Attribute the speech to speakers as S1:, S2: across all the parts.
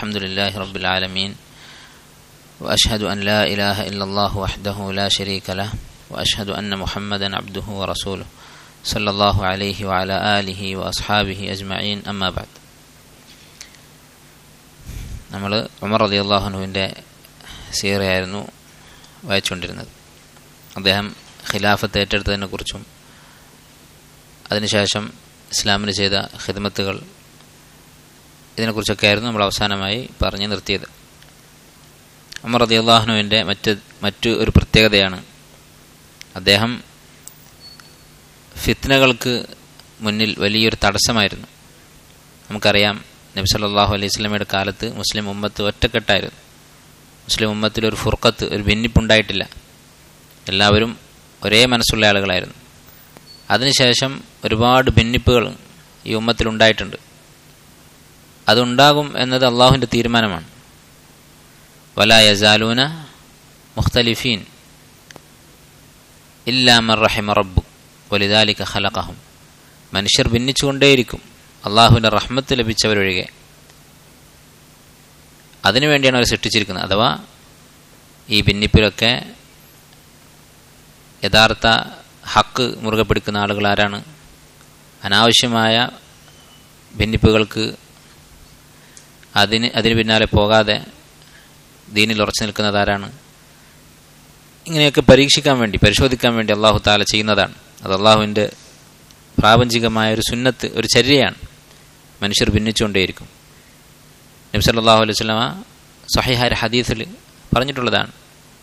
S1: الحمد لله رب العالمين وأشهد أن لا إله إلا الله وحده لا شريك له وأشهد أن محمدا عبده ورسوله صلى الله عليه وعلى آله وأصحابه أجمعين أما بعد നമ്മൾ ഉമർ അലി അള്ളാഹുനുവിൻ്റെ സീറയായിരുന്നു വായിച്ചുകൊണ്ടിരുന്നത് അദ്ദേഹം ഖിലാഫത്ത് ഏറ്റെടുത്തതിനെ കുറിച്ചും അതിനുശേഷം ഇസ്ലാമിന് ചെയ്ത ഖിദ്മത്തുകൾ ഇതിനെക്കുറിച്ചൊക്കെ ആയിരുന്നു നമ്മൾ അവസാനമായി പറഞ്ഞു നിർത്തിയത് ഉമർ അലി അള്ളാഹുനുവിൻ്റെ മറ്റ് മറ്റു ഒരു പ്രത്യേകതയാണ് അദ്ദേഹം ഫിത്നകൾക്ക് മുന്നിൽ വലിയൊരു തടസ്സമായിരുന്നു നമുക്കറിയാം നബി സല്ലാഹു അലൈഹി സ്വലമയുടെ കാലത്ത് മുസ്ലിം ഉമ്മത്ത് ഒറ്റക്കെട്ടായിരുന്നു മുസ്ലിം ഉമ്മത്തിൽ ഒരു ഫുർക്കത്ത് ഒരു ഭിന്നിപ്പുണ്ടായിട്ടില്ല എല്ലാവരും ഒരേ മനസ്സുള്ള ആളുകളായിരുന്നു അതിനുശേഷം ഒരുപാട് ഭിന്നിപ്പുകൾ ഈ ഉമ്മത്തിൽ ഉണ്ടായിട്ടുണ്ട് അതുണ്ടാകും എന്നത് അള്ളാഹുവിൻ്റെ തീരുമാനമാണ് വല യസാലൂന മുഖ്തലിഫീൻ ഇല്ലാമർ റഹിമ റബ്ബു വലിദാലിക ഖലഖഹും മനുഷ്യർ ഭിന്നിച്ചുകൊണ്ടേയിരിക്കും അള്ളാഹുവിൻ്റെ റഹ്മത്ത് ലഭിച്ചവരൊഴികെ അതിനുവേണ്ടിയാണ് അവർ സൃഷ്ടിച്ചിരിക്കുന്നത് അഥവാ ഈ ഭിന്നിപ്പിലൊക്കെ യഥാർത്ഥ ഹക്ക് മുറുകെ പിടിക്കുന്ന ആളുകൾ ആരാണ് അനാവശ്യമായ ഭിന്നിപ്പുകൾക്ക് അതിന് അതിന് പിന്നാലെ പോകാതെ ദീനിൽ ഉറച്ചു നിൽക്കുന്നത് ആരാണ് ഇങ്ങനെയൊക്കെ പരീക്ഷിക്കാൻ വേണ്ടി പരിശോധിക്കാൻ വേണ്ടി അള്ളാഹു താല ചെയ്യുന്നതാണ് അത് അള്ളാഹുവിൻ്റെ പ്രാപഞ്ചികമായ ഒരു സുന്നത്ത് ഒരു ചര്യയാണ് മനുഷ്യർ ഭിന്നിച്ചുകൊണ്ടേയിരിക്കും നബി സല്ലല്ലാഹു അലൈഹി വസല്ലമ സഹിഹാര ഹദീസിൽ പറഞ്ഞിട്ടുള്ളതാണ്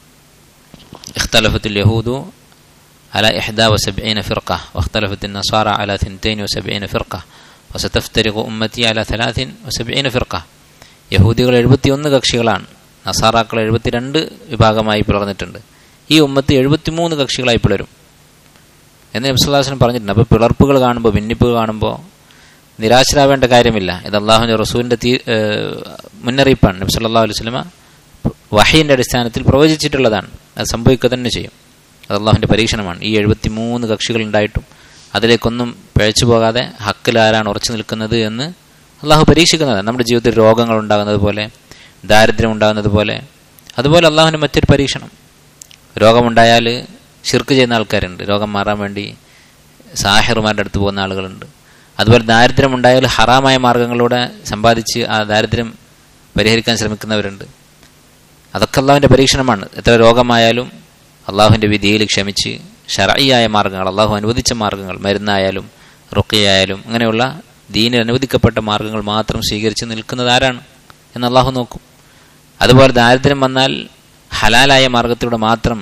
S1: اختلفت اليهود على إحدى وسبعين فرقة واختلفت النصارى على ثنتين وسبعين فرقة وستفترق أمتي على ثلاث وسبعين فرقة യഹൂദികൾ എഴുപത്തിയൊന്ന് കക്ഷികളാണ് നസാറാക്കൾ എഴുപത്തിരണ്ട് വിഭാഗമായി പിളർന്നിട്ടുണ്ട് ഈ ഉമ്മത്ത് എഴുപത്തിമൂന്ന് കക്ഷികളായി പിളരും എന്ന് നബ്സുല്ലാസ്ലം പറഞ്ഞിട്ടുണ്ട് അപ്പോൾ പിളർപ്പുകൾ കാണുമ്പോൾ ഭിന്നിപ്പുകൾ കാണുമ്പോൾ നിരാശരാവേണ്ട കാര്യമില്ല ഇത് അള്ളാഹുവിൻ്റെ റസൂലിൻ്റെ തീ മുന്നറിയിപ്പാണ് നബി സല്ലാ അലൈഹി സ്വലമ വഹീൻ്റെ അടിസ്ഥാനത്തിൽ പ്രവചിച്ചിട്ടുള്ളതാണ് അത് സംഭവിക്കുക തന്നെ ചെയ്യും അത് അള്ളാഹുവിൻ്റെ പരീക്ഷണമാണ് ഈ എഴുപത്തി മൂന്ന് കക്ഷികൾ ഉണ്ടായിട്ടും അതിലേക്കൊന്നും പിഴച്ചു പോകാതെ ഹക്കിൽ ആരാണ് ഉറച്ചു നിൽക്കുന്നത് എന്ന് അള്ളാഹു പരീക്ഷിക്കുന്നതാണ് നമ്മുടെ ജീവിതത്തിൽ രോഗങ്ങൾ ഉണ്ടാകുന്നത് പോലെ ദാരിദ്ര്യം ഉണ്ടാകുന്നത് പോലെ അതുപോലെ അള്ളാഹുവിൻ്റെ മറ്റൊരു പരീക്ഷണം രോഗമുണ്ടായാൽ ഷിർക്ക് ചെയ്യുന്ന ആൾക്കാരുണ്ട് രോഗം മാറാൻ വേണ്ടി സാഹിറുമാരുടെ അടുത്ത് പോകുന്ന ആളുകളുണ്ട് അതുപോലെ ദാരിദ്ര്യം ഉണ്ടായാൽ ഹറാമായ മാർഗങ്ങളിലൂടെ സമ്പാദിച്ച് ആ ദാരിദ്ര്യം പരിഹരിക്കാൻ ശ്രമിക്കുന്നവരുണ്ട് അതൊക്കെ അള്ളാഹുവിൻ്റെ പരീക്ഷണമാണ് എത്ര രോഗമായാലും അള്ളാഹുവിൻ്റെ വിധിയിൽ ക്ഷമിച്ച് ഷറായിയായ മാർഗങ്ങൾ അള്ളാഹു അനുവദിച്ച മാർഗങ്ങൾ മരുന്നായാലും റുക്കിയായാലും അങ്ങനെയുള്ള ദീനിൽ അനുവദിക്കപ്പെട്ട മാർഗങ്ങൾ മാത്രം സ്വീകരിച്ച് നിൽക്കുന്നത് ആരാണ് എന്ന് അള്ളാഹു നോക്കും അതുപോലെ ദാരിദ്ര്യം വന്നാൽ ഹലാലായ മാർഗത്തിലൂടെ മാത്രം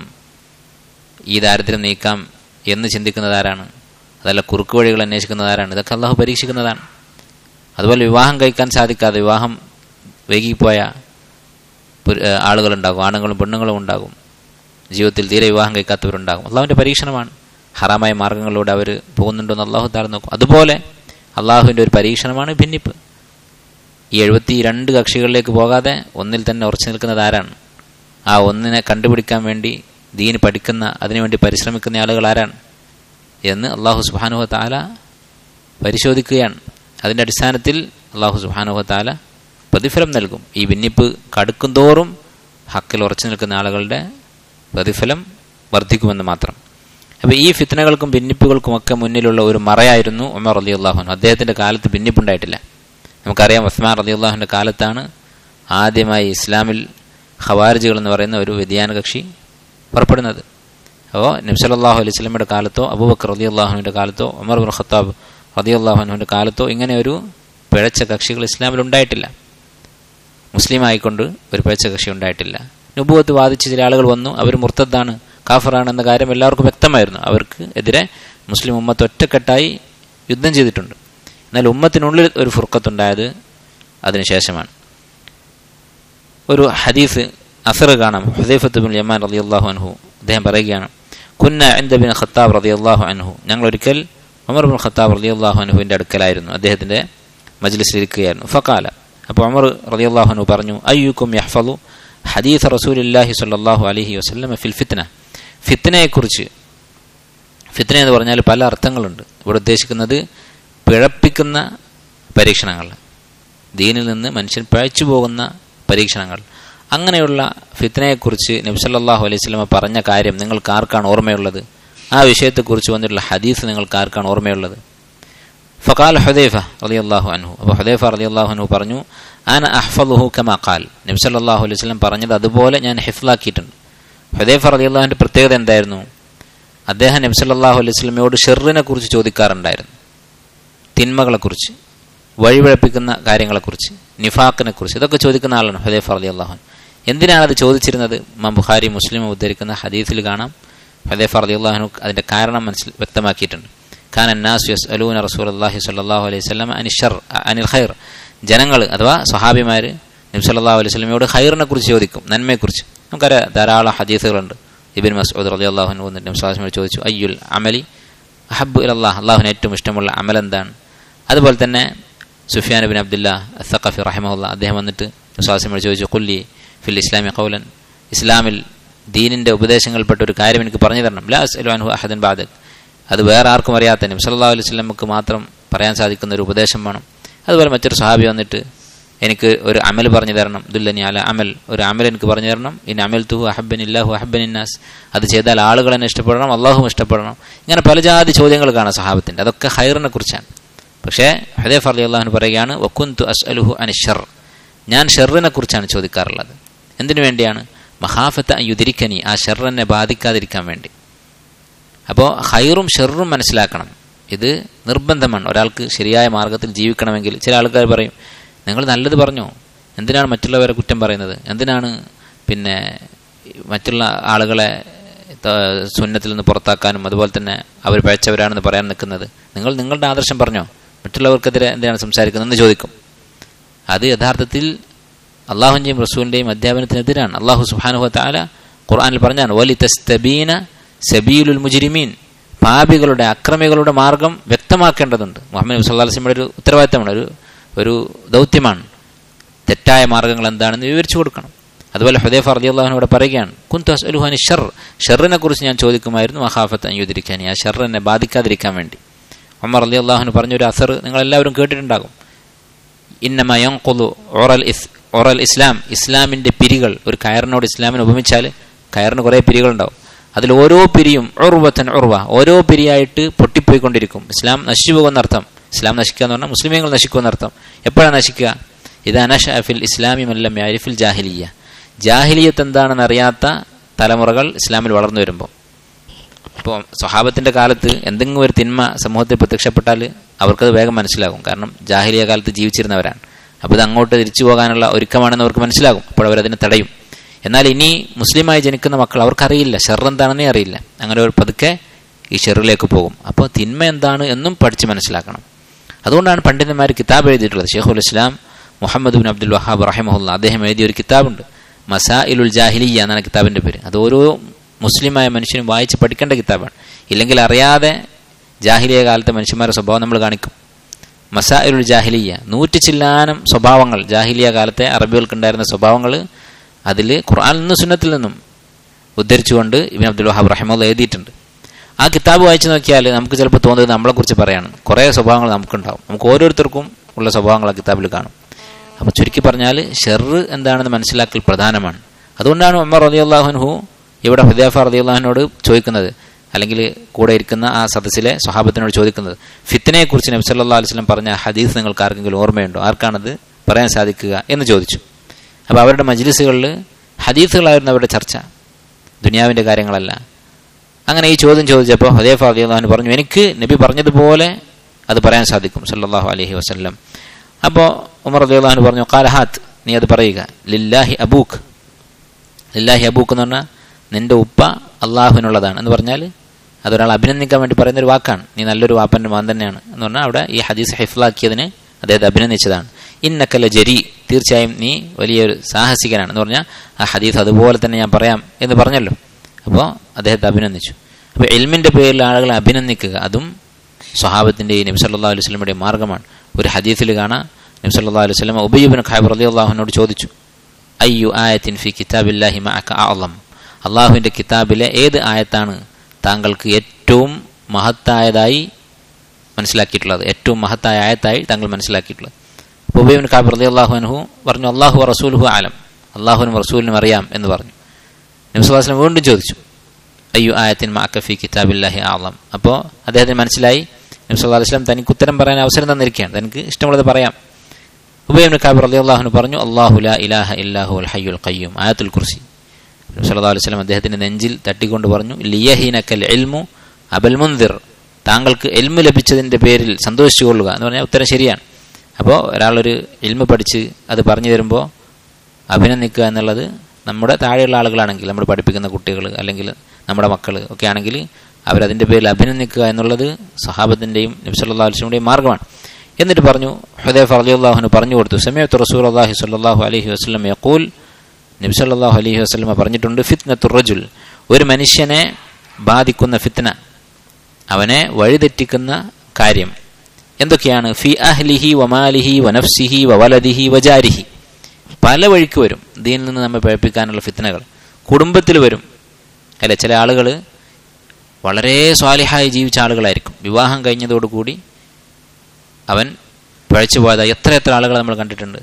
S1: ഈ ദാരിദ്ര്യം നീക്കാം എന്ന് ചിന്തിക്കുന്നത് ആരാണ് അതല്ല കുറുക്ക് വഴികൾ അന്വേഷിക്കുന്നത് ആരാണ് ഇതൊക്കെ അള്ളാഹു പരീക്ഷിക്കുന്നതാണ് അതുപോലെ വിവാഹം കഴിക്കാൻ സാധിക്കാതെ വിവാഹം വൈകിപ്പോയ ആളുകളുണ്ടാകും ആണുങ്ങളും പെണ്ണുങ്ങളും ഉണ്ടാകും ജീവിതത്തിൽ തീരെ വിവാഹം കഴിക്കാത്തവരുണ്ടാകും അള്ളാഹുവിൻ്റെ പരീക്ഷണമാണ് ഹറാമായ മാർഗങ്ങളിലൂടെ അവർ പോകുന്നുണ്ടോ എന്ന് അള്ളാഹു താഴെ നോക്കും അതുപോലെ അള്ളാഹുവിൻ്റെ ഒരു പരീക്ഷണമാണ് ഭിന്നിപ്പ് ഈ എഴുപത്തി രണ്ട് കക്ഷികളിലേക്ക് പോകാതെ ഒന്നിൽ തന്നെ ഉറച്ചു നിൽക്കുന്നത് ആരാണ് ആ ഒന്നിനെ കണ്ടുപിടിക്കാൻ വേണ്ടി ദീന് പഠിക്കുന്ന അതിനുവേണ്ടി പരിശ്രമിക്കുന്ന ആളുകൾ ആരാണ് എന്ന് അള്ളാഹു സുബാനുഹ താല പരിശോധിക്കുകയാണ് അതിൻ്റെ അടിസ്ഥാനത്തിൽ അള്ളാഹു സുബാനുഹ താല പ്രതിഫലം നൽകും ഈ ഭിന്നിപ്പ് കടുക്കും തോറും ഹക്കിൽ ഉറച്ചു നിൽക്കുന്ന ആളുകളുടെ പ്രതിഫലം വർദ്ധിക്കുമെന്ന് മാത്രം അപ്പോൾ ഈ ഫിത്തനകൾക്കും ഭിന്നിപ്പുകൾക്കുമൊക്കെ മുന്നിലുള്ള ഒരു മറയായിരുന്നു ഉമർ അലി അള്ളാഹുൻ അദ്ദേഹത്തിൻ്റെ കാലത്ത് ഭിന്നിപ്പുണ്ടായിട്ടില്ല നമുക്കറിയാം ഉസ്മാൻ അലി അള്ളാഹുവിൻ്റെ കാലത്താണ് ആദ്യമായി ഇസ്ലാമിൽ ഖവാരിജുകൾ എന്ന് പറയുന്ന ഒരു വ്യതിയാന കക്ഷി പുറപ്പെടുന്നത് അപ്പോൾ നബ്സലാഹു അലൈഹി സ്വലമിയുടെ കാലത്തോ അബൂബക്കർ റലി അള്ളാഹുവിൻ്റെ കാലത്തോ ഉമർ ബുൽ ഖത്താബ് റതി അള്ളാഹുവിൻ്റെ കാലത്തോ ഇങ്ങനെ ഒരു പിഴച്ച കക്ഷികൾ ഇസ്ലാമിൽ ഉണ്ടായിട്ടില്ല മുസ്ലിം ആയിക്കൊണ്ട് ഒരു പിഴച്ച കക്ഷി ഉണ്ടായിട്ടില്ല നുബുവത്ത് വാദിച്ച ചില ആളുകൾ വന്നു അവർ മുർത്തദ്ദാണ് കാഫറാണ് എന്ന കാര്യം എല്ലാവർക്കും വ്യക്തമായിരുന്നു അവർക്ക് എതിരെ മുസ്ലിം ഉമ്മത്ത് ഒറ്റക്കെട്ടായി യുദ്ധം ചെയ്തിട്ടുണ്ട് എന്നാൽ ഉമ്മത്തിനുള്ളിൽ ഒരു ഫുർക്കത്തുണ്ടായത് അതിനുശേഷമാണ് ഒരു ഹദീസ് അസർ കാണാം ഹുദൈഫത്ത് ബിൻ യമാൻ റതി അള്ളാഹു അൻഹു അദ്ദേഹം പറയുകയാണ് കുന്ന എന്ത ബിൻ ഖത്താബ് റതി അള്ളാഹു അൻഹു ഞങ്ങൾ ഒരിക്കൽ ഉമർ ബിൻ ഖത്താബ് റതി അള്ളാഹു അൻഹുവിൻ്റെ അടുക്കലായിരുന്നു അദ്ദേഹത്തിൻ്റെ മജ്ലിസിലിരിക്കുകയായിരുന്നു ഫക്കാല അപ്പോൾ ഉമർ റതി അള്ളാഹു അൻഹു പറഞ്ഞു അയ്യുക്കും യഹ്ഫലു ഹദീസ് റസൂലില്ലാഹി സല്ലാഹു അലഹി വസ്ലം ഫിൽ ഫിത്ന ഫിത്നയെക്കുറിച്ച് ഫിത്ന എന്ന് പറഞ്ഞാൽ പല അർത്ഥങ്ങളുണ്ട് ഇവിടെ ഉദ്ദേശിക്കുന്നത് പിഴപ്പിക്കുന്ന പരീക്ഷണങ്ങൾ ദീനിൽ നിന്ന് മനുഷ്യൻ പഴച്ചു പോകുന്ന പരീക്ഷണങ്ങൾ അങ്ങനെയുള്ള ഫിത്തനയെക്കുറിച്ച് നബ്സല്ലാഹു അലൈഹി സ്വലമ പറഞ്ഞ കാര്യം നിങ്ങൾക്ക് ആർക്കാണ് ഓർമ്മയുള്ളത് ആ വിഷയത്തെക്കുറിച്ച് വന്നിട്ടുള്ള ഹദീസ് നിങ്ങൾക്ക് ആർക്കാണ് ഓർമ്മയുള്ളത് ഫക്കാൽ ഹുദൈഫ റലി അള്ളാഹു അൻഹു അപ്പോൾ ഹുദൈഫ റലി അള്ളാഹു അൻഹു പറഞ്ഞു ആന അഹ്ഫദുഹു കമാ ഖാൽ നബി സല്ലല്ലാഹു അലൈഹി വസല്ലം പറഞ്ഞത് അതുപോലെ ഞാൻ ഹിഫ്ലാക്കിയിട്ടുണ്ട് ഹുദൈഫ റലി അള്ളാഹുവിൻ്റെ പ്രത്യേകത എന്തായിരുന്നു അദ്ദേഹം നബി സല്ലല്ലാഹു അലൈഹി വസല്ലമയോട് ഷെറിനെ കുറിച്ച് ചോദിക്കാറുണ്ടായിരുന്നു തിന്മകളെക്കുറിച്ച് വഴിപഴപ്പിക്കുന്ന കാര്യങ്ങളെക്കുറിച്ച് നിഫാക്കിനെ കുറിച്ച് ഇതൊക്കെ ചോദിക്കുന്ന ആളാണ് ഹുദൈഫ റലി അള്ളാഹു എന്തിനാണ് അത് ചോദിച്ചിരുന്നത് ഇമാം ബുഖാരി മുസ്ലിം ഉദ്ധരിക്കുന്ന ഹദീസിൽ കാണാം ഹുദൈഫ റലി അള്ളാഹുനു അതിൻ്റെ കാരണം മനസ്സിൽ വ്യക്തമാക്കിയിട്ടുണ്ട് ഖാൻ അന്നാസ് യസ് അലൂൻ റസൂൽ അള്ളാഹി സല്ലാഹു അലൈഹി സ്വലം അനിഷർ അനിൽ ഖൈർ ജനങ്ങൾ അഥവാ സഹാബിമാർ നബി സല്ലാഹു അലൈഹി സ്വലമയോട് ഖൈറിനെ കുറിച്ച് ചോദിക്കും നന്മയെക്കുറിച്ച് നമുക്കറിയാം ധാരാളം ഹദീസുകളുണ്ട് ഇബിൻ മസൂദ് റലി അള്ളാഹുൻ വന്നിട്ട് നബ്സാസ്മോട് ചോദിച്ചു അയ്യുൽ അമലി അഹബ് അല്ലാഹ് അള്ളാഹുവിന് ഏറ്റവും ഇഷ്ടമുള്ള അമൽ എന്താണ് അതുപോലെ തന്നെ സുഫിയാൻ ബിൻ അബ്ദുല്ല സഖഫി റഹിമുല്ല അദ്ദേഹം വന്നിട്ട് നബ്സാസ്മോട് ചോദിച്ചു കൊല്ലി ഫിൽ ഇസ്ലാമി കൗലൻ ഇസ്ലാമിൽ ദീനിൻ്റെ ഉപദേശങ്ങൾപ്പെട്ട ഒരു കാര്യം എനിക്ക് പറഞ്ഞു തരണം ലാ അസ്അലു അഹദൻ ബാദക് അത് വേറെ ആർക്കും അറിയാത്ത നബി സല്ലല്ലാഹു അലൈഹി വസല്ലമക്ക് മാത്രം പറയാൻ സാധിക്കുന്ന ഒരു ഉപദേശം വേണം അതുപോലെ മറ്റൊരു സഹാബി വന്നിട്ട് എനിക്ക് ഒരു അമൽ പറഞ്ഞു തരണം ദുല്ലനി അല അമൽ ഒരു അമൽ എനിക്ക് പറഞ്ഞു തരണം ഇൻ അമൽ തുഹു അഹബൻ ഇല്ലാഹു അഹബൻ ഇന്നാസ് അത് ചെയ്താൽ ആളുകൾ എന്നെ ഇഷ്ടപ്പെടണം അള്ളാഹും ഇഷ്ടപ്പെടണം ഇങ്ങനെ പല ജാതി ചോദ്യങ്ങൾ കാണാം സഹാബത്തിൻ്റെ അതൊക്കെ ഹൈറിനെ കുറിച്ചാണ് പക്ഷേ ഹദേഫ് അലി അള്ളാഹുന് പറയുകയാണ് വക്കുന്തു അസ് അലുഹു അനിഷർ ഞാൻ ഷെറിനെ കുറിച്ചാണ് ചോദിക്കാറുള്ളത് എന്തിനു വേണ്ടിയാണ് മഹാഫത്ത് യുതിരിക്കനി ആ ഷെറിനെ ബാധിക്കാതിരിക്കാൻ വേണ്ടി അപ്പോൾ ഹൈറും ഷെറും മനസ്സിലാക്കണം ഇത് നിർബന്ധമാണ് ഒരാൾക്ക് ശരിയായ മാർഗത്തിൽ ജീവിക്കണമെങ്കിൽ ചില ആൾക്കാർ പറയും നിങ്ങൾ നല്ലത് പറഞ്ഞോ എന്തിനാണ് മറ്റുള്ളവരെ കുറ്റം പറയുന്നത് എന്തിനാണ് പിന്നെ മറ്റുള്ള ആളുകളെ സുന്നത്തിൽ നിന്ന് പുറത്താക്കാനും അതുപോലെ തന്നെ അവർ പഴച്ചവരാണെന്ന് പറയാൻ നിൽക്കുന്നത് നിങ്ങൾ നിങ്ങളുടെ ആദർശം പറഞ്ഞോ മറ്റുള്ളവർക്കെതിരെ എന്തിനാണ് സംസാരിക്കുന്നതെന്ന് ചോദിക്കും അത് യഥാർത്ഥത്തിൽ അള്ളാഹുവിൻ്റെയും റസൂലിൻ്റെയും അധ്യാപനത്തിനെതിരാണ് അള്ളാഹു സുഹാനുഹ താല ഖുർആാനിൽ പറഞ്ഞാണ് വലി തസ്തബീന സബീലുൽ മുജിരിമീൻ പാപികളുടെ അക്രമികളുടെ മാർഗം വ്യക്തമാക്കേണ്ടതുണ്ട് മുഹമ്മദ് സല്ലാ വസ്ലമിയുടെ ഒരു ഉത്തരവാദിത്തമാണ് ഒരു ഒരു ദൗത്യമാണ് തെറ്റായ മാർഗങ്ങൾ എന്താണെന്ന് വിവരിച്ചു കൊടുക്കണം അതുപോലെ ഹുദൈഫ അലി അള്ളാഹുനോട് പറയുകയാണ് കുന്തു അസ്അലുഹാനി ഷർ ഷെറിനെ കുറിച്ച് ഞാൻ ചോദിക്കുമായിരുന്നു മഹാഫത്ത് അയ്യുതിരിക്കാൻ ആ ഷെർ എന്നെ ബാധിക്കാതിരിക്കാൻ വേണ്ടി ഉമർ അലി അള്ളാഹുന് പറഞ്ഞൊരു അസർ നിങ്ങളെല്ലാവരും കേട്ടിട്ടുണ്ടാകും ഇന്നമയങ്കൊലു ഓറൽ ഇസ് ഓറൽ ഇസ്ലാം ഇസ്ലാമിൻ്റെ പിരികൾ ഒരു കയറിനോട് ഇസ്ലാമിനെ ഉപമിച്ചാൽ കയറിന് കുറേ പിരികളുണ്ടാവും അതിൽ ഓരോ പിരിയും ഉർവത്തൻ ഉർവ ഓരോ പിരിയായിട്ട് പൊട്ടിപ്പോയിക്കൊണ്ടിരിക്കും ഇസ്ലാം നശിച്ചു പോകുന്നർത്ഥം ഇസ്ലാം നശിക്കുക എന്ന് പറഞ്ഞാൽ മുസ്ലിമീങ്ങൾ നശിക്കുമെന്നർത്ഥം എപ്പോഴാണ് നശിക്കുക ഇത് അനഷഫിൽ ഇസ്ലാമി മല്ലം യാരിഫിൽ ജാഹിലിയ ജാഹിലിയത്ത് എന്താണെന്ന് അറിയാത്ത തലമുറകൾ ഇസ്ലാമിൽ വളർന്നു വരുമ്പോൾ ഇപ്പോൾ സ്വഹാബത്തിൻ്റെ കാലത്ത് എന്തെങ്കിലും ഒരു തിന്മ സമൂഹത്തിൽ പ്രത്യക്ഷപ്പെട്ടാൽ അവർക്കത് വേഗം മനസ്സിലാകും കാരണം ജാഹിലിയ കാലത്ത് ജീവിച്ചിരുന്നവരാണ് അപ്പോൾ ഇത് അങ്ങോട്ട് തിരിച്ചു പോകാനുള്ള ഒരുക്കമാണെന്ന് അവർക്ക് മനസ്സിലാകും അപ്പോൾ അവരതിനെ തടയും എന്നാൽ ഇനി മുസ്ലിമായി ജനിക്കുന്ന മക്കൾ അവർക്കറിയില്ല ഷെർ എന്താണെന്നേ അറിയില്ല അങ്ങനെ ഒരു പതുക്കെ ഈ ഷെറിലേക്ക് പോകും അപ്പോൾ തിന്മ എന്താണ് എന്നും പഠിച്ച് മനസ്സിലാക്കണം അതുകൊണ്ടാണ് പണ്ഡിതന്മാർ കിതാബ് എഴുതിയിട്ടുള്ളത് ഷെയ്ഖുൽ ഇസ്ലാം മുഹമ്മദ് ബിൻ അബ്ദുൽ വഹാബ് റഹിമഹുല്ല അദ്ദേഹം എഴുതിയ ഒരു കിതാബുണ്ട് മസാ ഇലുൽ ജാഹിലിയ എന്നാണ് കിതാബിൻ്റെ പേര് അത് ഓരോ മുസ്ലിമായ മനുഷ്യനും വായിച്ച് പഠിക്കേണ്ട കിതാബാണ് ഇല്ലെങ്കിൽ അറിയാതെ ജാഹിലിയ കാലത്തെ മനുഷ്യന്മാരുടെ സ്വഭാവം നമ്മൾ കാണിക്കും മസാ ഇലുൽ ജാഹിലിയ നൂറ്റി ചില്ലാനം സ്വഭാവങ്ങൾ ജാഹിലിയ കാലത്തെ അറബികൾക്കുണ്ടായിരുന്ന സ്വഭാവങ്ങൾ അതിൽ ഖുർആാനിൽ നിന്നും സുന്നത്തിൽ നിന്നും ഉദ്ധരിച്ചുകൊണ്ട് ഇബിൻ അബ്ദുൽ വഹാബ് റഹിമുള്ള എഴുതിയിട്ടുണ്ട് ആ കിതാബ് വായിച്ചു നോക്കിയാൽ നമുക്ക് ചിലപ്പോൾ തോന്നുന്നത് നമ്മളെക്കുറിച്ച് പറയാണ് കുറേ സ്വഭാവങ്ങൾ നമുക്കുണ്ടാവും നമുക്ക് ഓരോരുത്തർക്കും ഉള്ള സ്വഭാവങ്ങൾ ആ കിതാബിൽ കാണും അപ്പോൾ ചുരുക്കി പറഞ്ഞാൽ ഷെറ് എന്താണെന്ന് മനസ്സിലാക്കൽ പ്രധാനമാണ് അതുകൊണ്ടാണ് ഉമ്മർ റതി അള്ളാഹുൻഹു ഇവിടെ ഹുദാഫ റതി അള്ളാഹുനോട് ചോദിക്കുന്നത് അല്ലെങ്കിൽ കൂടെ ഇരിക്കുന്ന ആ സദസ്സിലെ സ്വഹാബത്തിനോട് ചോദിക്കുന്നത് ഫിത്തിനെക്കുറിച്ച് നബി സല്ലാ അലുസ്ലം പറഞ്ഞ ഹദീസ് നിങ്ങൾക്ക് ആർക്കെങ്കിലും ഓർമ്മയുണ്ടോ ആർക്കാണത് പറയാൻ സാധിക്കുക എന്ന് ചോദിച്ചു അപ്പോൾ അവരുടെ മജ്ലിസുകളിൽ ഹദീസുകളായിരുന്നു അവരുടെ ചർച്ച ദുനിയാവിൻ്റെ കാര്യങ്ങളല്ല അങ്ങനെ ഈ ചോദ്യം ചോദിച്ചപ്പോൾ ഹുദൈഫ അലിയാഹു പറഞ്ഞു എനിക്ക് നബി പറഞ്ഞതുപോലെ അത് പറയാൻ സാധിക്കും സല്ലാഹു അലഹി വസ്ല്ലം അപ്പോൾ ഉമർ അലിയാഹു പറഞ്ഞു കാലഹാത്ത് നീ അത് പറയുക ലില്ലാഹി അബൂഖ് ലില്ലാഹി അബൂഖ് എന്ന് പറഞ്ഞാൽ നിന്റെ ഉപ്പ അള്ളാഹുവിനുള്ളതാണ് എന്ന് പറഞ്ഞാൽ അതൊരാൾ അഭിനന്ദിക്കാൻ വേണ്ടി പറയുന്ന ഒരു വാക്കാണ് നീ നല്ലൊരു വാപ്പൻ്റെ മാൻ തന്നെയാണ് എന്ന് പറഞ്ഞാൽ അവിടെ ഈ ഹദീസ് ഹിഫ്ലാക്കിയതിന് അദ്ദേഹത്തെ അഭിനന്ദിച്ചതാണ് ഇന്നക്കല്ല ജരി തീർച്ചയായും നീ വലിയൊരു സാഹസികനാണ് എന്ന് പറഞ്ഞാൽ ആ ഹദീസ് അതുപോലെ തന്നെ ഞാൻ പറയാം എന്ന് പറഞ്ഞല്ലോ അപ്പോൾ അദ്ദേഹത്തെ അഭിനന്ദിച്ചു അപ്പോൾ എൽമിൻ്റെ പേരിൽ ആളുകളെ അഭിനന്ദിക്കുക അതും സ്വഹാബത്തിൻ്റെയും നബി സല്ലാ അലൈഹി സ്വലമിൻ്റെ മാർഗ്ഗമാണ് ഒരു ഹദീസിൽ കാണാം നബി സല്ലാ അലൈഹി സ്വലം ഉബയ്യബിൻ ഖാബ് റലി അള്ളാഹുവിനോട് ചോദിച്ചു അയ്യു ആയത്തിൻ ഫി കിതാബില്ലാഹി മഅക അഅളം അള്ളാഹുവിൻ്റെ കിതാബിലെ ഏത് ആയത്താണ് താങ്കൾക്ക് ഏറ്റവും മഹത്തായതായി മനസ്സിലാക്കിയിട്ടുള്ളത് ഏറ്റവും മഹത്തായ ആയത്തായി താങ്കൾ മനസ്സിലാക്കിയിട്ടുള്ളത് അപ്പോൾ ഉബൈബിൻ കാബ് റലി അള്ളാഹു അനഹു പറഞ്ഞു അള്ളാഹു റസൂലുഹു ആലം അള്ളാഹുവിനും റസൂലിനും അറിയാം എന്ന് പറഞ്ഞു നബ്സുല്ലാസ്ലം വീണ്ടും ചോദിച്ചു അയ്യു ആയത്തിൻ മാക്കഫി കിതാബില്ലാഹി ആളം അപ്പോൾ അദ്ദേഹത്തിന് മനസ്സിലായി നബ്സുല്ലാ വസ്ലം തനിക്ക് ഉത്തരം പറയാൻ അവസരം തന്നിരിക്കുകയാണ് തനിക്ക് ഇഷ്ടമുള്ളത് പറയാം ഉബൈബിൻ കാബ് റലി അള്ളാഹുന് പറഞ്ഞു അള്ളാഹു ലാ ഇലാഹ ഇല്ലാഹു അൽ ഹയ്യുൽ ഖയ്യൂം ആയത്തുൽ കുർസി സല്ലാ അലൈഹി സ്വലം അദ്ദേഹത്തിന്റെ നെഞ്ചിൽ തട്ടിക്കൊണ്ട് പറഞ്ഞു ലിയഹീനക്കൽ എൽമു അബൽ മുന്തിർ താങ്കൾക്ക് എൽമു ലഭിച്ചതിന്റെ പേരിൽ സന്തോഷിച്ചു കൊള്ളുക എന്ന് പറഞ്ഞാൽ ഉത്തരം ശരിയാണ് അപ്പോൾ ഒരാളൊരു എൽമു പഠിച്ച് അത് പറഞ്ഞു തരുമ്പോൾ അഭിനന്ദിക്കുക എന്നുള്ളത് നമ്മുടെ താഴെയുള്ള ആളുകളാണെങ്കിൽ നമ്മൾ പഠിപ്പിക്കുന്ന കുട്ടികൾ അല്ലെങ്കിൽ നമ്മുടെ മക്കൾ ഒക്കെ ആണെങ്കിൽ അവരതിൻ്റെ പേരിൽ അഭിനന്ദിക്കുക എന്നുള്ളത് സഹാബത്തിൻ്റെയും നബ്സല്ലാ അലിസ്ലമിൻ്റെയും മാർഗ്ഗമാണ് എന്നിട്ട് പറഞ്ഞു ഹുദൈഫ് അലിയുള്ളാഹുന് പറഞ്ഞു കൊടുത്തു സമയത്ത് റസൂൽ അള്ളാഹി സ്വല്ലാഹു അലഹി വസ്ലം യക്കൂൽ നബ്സല്ലാഹു അലഹി വസ്ലമ പറഞ്ഞിട്ടുണ്ട് ഫിത്നത്തു റജുൽ ഒരു മനുഷ്യനെ ബാധിക്കുന്ന ഫിത്ന അവനെ വഴിതെറ്റിക്കുന്ന കാര്യം എന്തൊക്കെയാണ് ഫി അഹ്ലിഹി വമാലിഹി വനഫ്സിഹി വവലദിഹി വജാരിഹി പല വഴിക്ക് വരും ദീനിൽ നിന്ന് നമ്മെ പഴപ്പിക്കാനുള്ള ഫിത്നകൾ കുടുംബത്തിൽ വരും അല്ലെ ചില ആളുകൾ വളരെ സ്വാലിഹായി ജീവിച്ച ആളുകളായിരിക്കും വിവാഹം കഴിഞ്ഞതോടുകൂടി അവൻ പഴച്ചു പോയതായി എത്ര എത്ര ആളുകൾ നമ്മൾ കണ്ടിട്ടുണ്ട്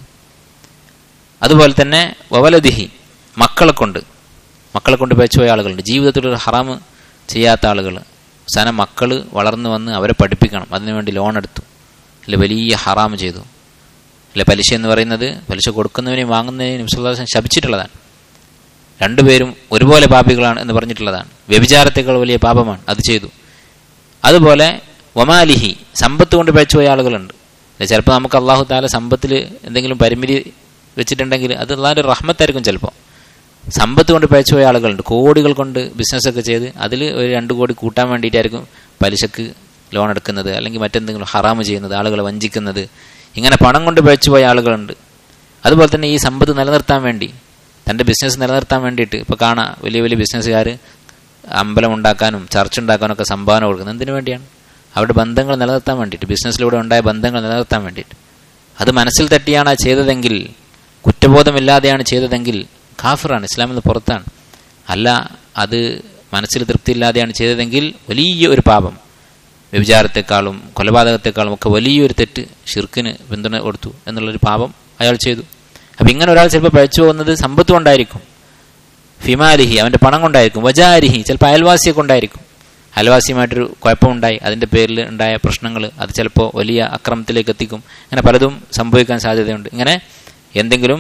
S1: അതുപോലെ തന്നെ വവലദിഹി മക്കളെ കൊണ്ട് മക്കളെ കൊണ്ട് പഴച്ചുപോയ ആളുകളുണ്ട് ജീവിതത്തിൽ ഹറാമ് ചെയ്യാത്ത ആളുകൾ അവസാനം മക്കൾ വളർന്നു വന്ന് അവരെ പഠിപ്പിക്കണം അതിനുവേണ്ടി ലോൺ എടുത്തു അല്ലെ വലിയ ഹറാമ് ചെയ്തു അല്ലെ പലിശ എന്ന് പറയുന്നത് പലിശ കൊടുക്കുന്നതിനെയും വാങ്ങുന്നതിനെയും വിശ്വാസം ശപിച്ചിട്ടുള്ളതാണ് രണ്ടുപേരും ഒരുപോലെ പാപികളാണ് എന്ന് പറഞ്ഞിട്ടുള്ളതാണ് വ്യഭിചാരത്തേക്കാൾ വലിയ പാപമാണ് അത് ചെയ്തു അതുപോലെ വമാലിഹി സമ്പത്ത് കൊണ്ട് പഴിച്ചുപോയ ആളുകളുണ്ട് ചിലപ്പോൾ നമുക്ക് അള്ളാഹു താല സമ്പത്തിൽ എന്തെങ്കിലും പരിമിതി വെച്ചിട്ടുണ്ടെങ്കിൽ അത് അള്ളാഹിൻ്റെ റഹ്മത്തായിരിക്കും ചിലപ്പോൾ സമ്പത്ത് കൊണ്ട് പഴിച്ചുപോയ ആളുകളുണ്ട് കോടികൾ കൊണ്ട് ബിസിനസ്സൊക്കെ ചെയ്ത് അതിൽ ഒരു രണ്ട് കോടി കൂട്ടാൻ വേണ്ടിയിട്ടായിരിക്കും പലിശക്ക് ലോൺ എടുക്കുന്നത് അല്ലെങ്കിൽ മറ്റെന്തെങ്കിലും ഹറാമ് ചെയ്യുന്നത് ആളുകളെ വഞ്ചിക്കുന്നത് ഇങ്ങനെ പണം കൊണ്ട് പഴിച്ചുപോയ ആളുകളുണ്ട് അതുപോലെ തന്നെ ഈ സമ്പത്ത് നിലനിർത്താൻ വേണ്ടി തൻ്റെ ബിസിനസ് നിലനിർത്താൻ വേണ്ടിയിട്ട് ഇപ്പോൾ കാണാം വലിയ വലിയ ബിസിനസ്സുകാർ അമ്പലം ഉണ്ടാക്കാനും ചർച്ച ഉണ്ടാക്കാനും ഒക്കെ സംഭാവന കൊടുക്കുന്നത് എന്തിനു വേണ്ടിയാണ് അവരുടെ ബന്ധങ്ങൾ നിലനിർത്താൻ വേണ്ടിയിട്ട് ബിസിനസ്സിലൂടെ ഉണ്ടായ ബന്ധങ്ങൾ നിലനിർത്താൻ വേണ്ടിയിട്ട് അത് മനസ്സിൽ തട്ടിയാണ് ചെയ്തതെങ്കിൽ കുറ്റബോധമില്ലാതെയാണ് ചെയ്തതെങ്കിൽ കാഫിറാണ് ഇസ്ലാമിൽ നിന്ന് പുറത്താണ് അല്ല അത് മനസ്സിൽ തൃപ്തിയില്ലാതെയാണ് ചെയ്തതെങ്കിൽ വലിയ ഒരു പാപം വ്യഭിചാരത്തെക്കാളും കൊലപാതകത്തെക്കാളും ഒക്കെ വലിയൊരു തെറ്റ് ഷിർക്കിന് പിന്തുണ കൊടുത്തു എന്നുള്ളൊരു പാപം അയാൾ ചെയ്തു അപ്പം ഇങ്ങനെ ഒരാൾ ചിലപ്പോൾ പഴച്ചു പോകുന്നത് സമ്പത്ത് കൊണ്ടായിരിക്കും ഫിമാലിഹി അവൻ്റെ പണം കൊണ്ടായിരിക്കും വജാരിഹി ചിലപ്പോൾ അയൽവാസിയെ കൊണ്ടായിരിക്കും അയൽവാസിയുമായിട്ടൊരു കുഴപ്പമുണ്ടായി അതിൻ്റെ പേരിൽ ഉണ്ടായ പ്രശ്നങ്ങൾ അത് ചിലപ്പോൾ വലിയ അക്രമത്തിലേക്ക് എത്തിക്കും അങ്ങനെ പലതും സംഭവിക്കാൻ സാധ്യതയുണ്ട് ഇങ്ങനെ എന്തെങ്കിലും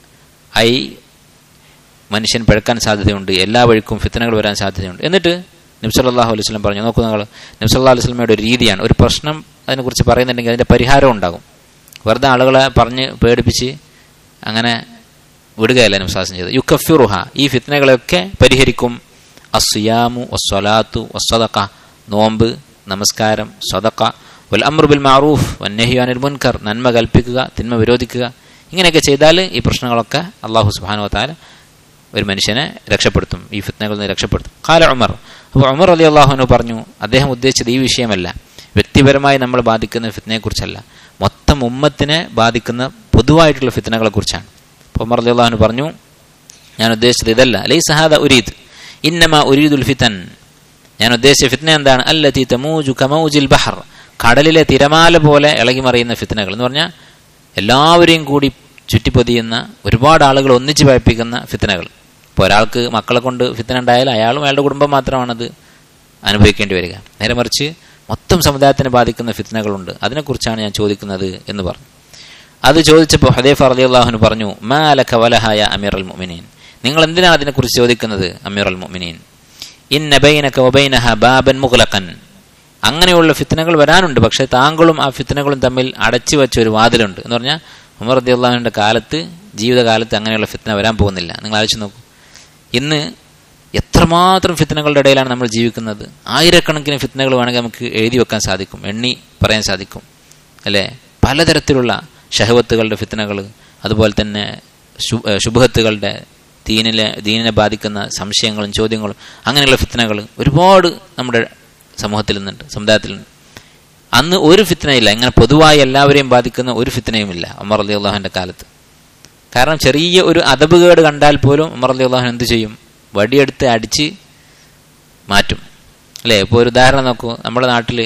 S1: ഐ മനുഷ്യൻ പഴക്കാൻ സാധ്യതയുണ്ട് എല്ലാ വഴിക്കും ഫിത്തനകൾ വരാൻ സാധ്യതയുണ്ട് എന്നിട്ട് നബ്സല്ലാഹു അലൈഹി സ്വലം പറഞ്ഞു നോക്കൂ നിങ്ങൾ നബ്സല്ലാ അലൈഹി സ്വലമയുടെ ഒരു രീതിയാണ് ഒരു പ്രശ്നം അതിനെക്കുറിച്ച് പറയുന്നുണ്ടെങ്കിൽ അതിൻ്റെ പരിഹാരം ഉണ്ടാകും വെറുതെ ആളുകളെ പറഞ്ഞ് പേടിപ്പിച്ച് അങ്ങനെ വിടുകയല്ല നബ്സാസം ചെയ്തത് യുക്കഫിറുഹ ഈ ഫിത്നകളെയൊക്കെ പരിഹരിക്കും അസ്യാമു ഒസ്വലാത്തു ഒസ്വദക്ക നോമ്പ് നമസ്കാരം സ്വതക്ക വൽ അമ്രുബിൽ മാറൂഫ് വന്നഹി അനിൽ മുൻകർ നന്മ കൽപ്പിക്കുക തിന്മ വിരോധിക്കുക ഇങ്ങനെയൊക്കെ ചെയ്താൽ ഈ പ്രശ്നങ്ങളൊക്കെ അള്ളാഹു സുബാനു താല ഒരു മനുഷ്യനെ രക്ഷപ്പെടുത്തും ഈ ഫിത്നകളിൽ നിന്ന് രക്ഷപ്പെടുത്തും കാല ഉമർ അപ്പോൾ ഉമർ അലി അള്ളാഹുനു പറഞ്ഞു അദ്ദേഹം ഉദ്ദേശിച്ചത് ഈ വിഷയമല്ല വ്യക്തിപരമായി നമ്മൾ ബാധിക്കുന്ന ഫിത്നയെക്കുറിച്ചല്ല മൊത്തം ഉമ്മത്തിനെ ബാധിക്കുന്ന പൊതുവായിട്ടുള്ള ഫിത്നകളെക്കുറിച്ചാണ് അപ്പോൾ ഉമർ അലി അള്ളാഹുനു പറഞ്ഞു ഞാൻ ഉദ്ദേശിച്ചത് ഇതല്ല ലൈ സഹാദ ഉരീദ് ഇന്നമ ഉരീദുൽ ഫിത്തൻ ഞാൻ ഉദ്ദേശിച്ച ഫിത്ന എന്താണ് അല്ലത്തി തമൂജു കമൗജിൽ ബഹർ കടലിലെ തിരമാല പോലെ ഇളകി മറിയുന്ന ഫിത്നകൾ എന്ന് പറഞ്ഞാൽ എല്ലാവരെയും കൂടി ചുറ്റിപ്പൊതിയുന്ന ഒരുപാട് ആളുകൾ ഒന്നിച്ച് പഴപ്പിക്കുന്ന ഫിത്തനകൾ ഇപ്പോൾ ഒരാൾക്ക് മക്കളെ കൊണ്ട് ഫിത്തന ഉണ്ടായാൽ അയാളും അയാളുടെ കുടുംബം മാത്രമാണത് അനുഭവിക്കേണ്ടി വരിക നേരെ മറിച്ച് മൊത്തം സമുദായത്തിനെ ബാധിക്കുന്ന ഫിത്തനകളുണ്ട് അതിനെക്കുറിച്ചാണ് ഞാൻ ചോദിക്കുന്നത് എന്ന് പറഞ്ഞു അത് ചോദിച്ചപ്പോൾ ഹദീഫ് അലി അള്ളാഹുന് പറഞ്ഞു മാലക വലഹായ അമീർ അൽ മുമിനീൻ നിങ്ങൾ എന്തിനാണ് അതിനെക്കുറിച്ച് ചോദിക്കുന്നത് അമീർ അൽ മുമിനീൻ ഇൻ നബൈനക വബൈനഹ ബാബൻ മുഗ്ലഖൻ അങ്ങനെയുള്ള ഫിത്തനകൾ വരാനുണ്ട് പക്ഷേ താങ്കളും ആ ഫിത്തനകളും തമ്മിൽ അടച്ചു വെച്ച ഒരു വാതിലുണ്ട് എന്ന് പറഞ്ഞാൽ ഉമർ റതി അള്ളാഹുവിൻ്റെ കാലത്ത് ജീവിതകാലത്ത് അങ്ങനെയുള്ള ഫിത്തന വരാൻ പോകുന്നില്ല നിങ്ങൾ ആലോചിച്ച് നോക്കൂ ഇന്ന് എത്രമാത്രം ഫിത്തനകളുടെ ഇടയിലാണ് നമ്മൾ ജീവിക്കുന്നത് ആയിരക്കണക്കിന് ഫിത്തനകൾ വേണമെങ്കിൽ നമുക്ക് എഴുതി വെക്കാൻ സാധിക്കും എണ്ണി പറയാൻ സാധിക്കും അല്ലേ പലതരത്തിലുള്ള ഷഹവത്തുകളുടെ ഫിത്തനകൾ അതുപോലെ തന്നെ ശുഭത്തുകളുടെ ദീനിലെ ദീനിനെ ബാധിക്കുന്ന സംശയങ്ങളും ചോദ്യങ്ങളും അങ്ങനെയുള്ള ഫിത്തനകൾ ഒരുപാട് നമ്മുടെ സമൂഹത്തിൽ നിന്നുണ്ട് സമുദായത്തിലുണ്ട് അന്ന് ഒരു ഫിത്തനയില്ല ഇങ്ങനെ പൊതുവായി എല്ലാവരെയും ബാധിക്കുന്ന ഒരു ഫിത്തനയുമില്ല ഉമർ അലി അള്ളാഹുവിൻ്റെ കാലത്ത് കാരണം ചെറിയ ഒരു അതബുകേട് കണ്ടാൽ പോലും ഉമർ അലി അള്ളാഹു എന്ത് ചെയ്യും വടിയെടുത്ത് അടിച്ച് മാറ്റും അല്ലേ ഇപ്പോൾ ഒരു ഉദാഹരണം നോക്കൂ നമ്മുടെ നാട്ടിൽ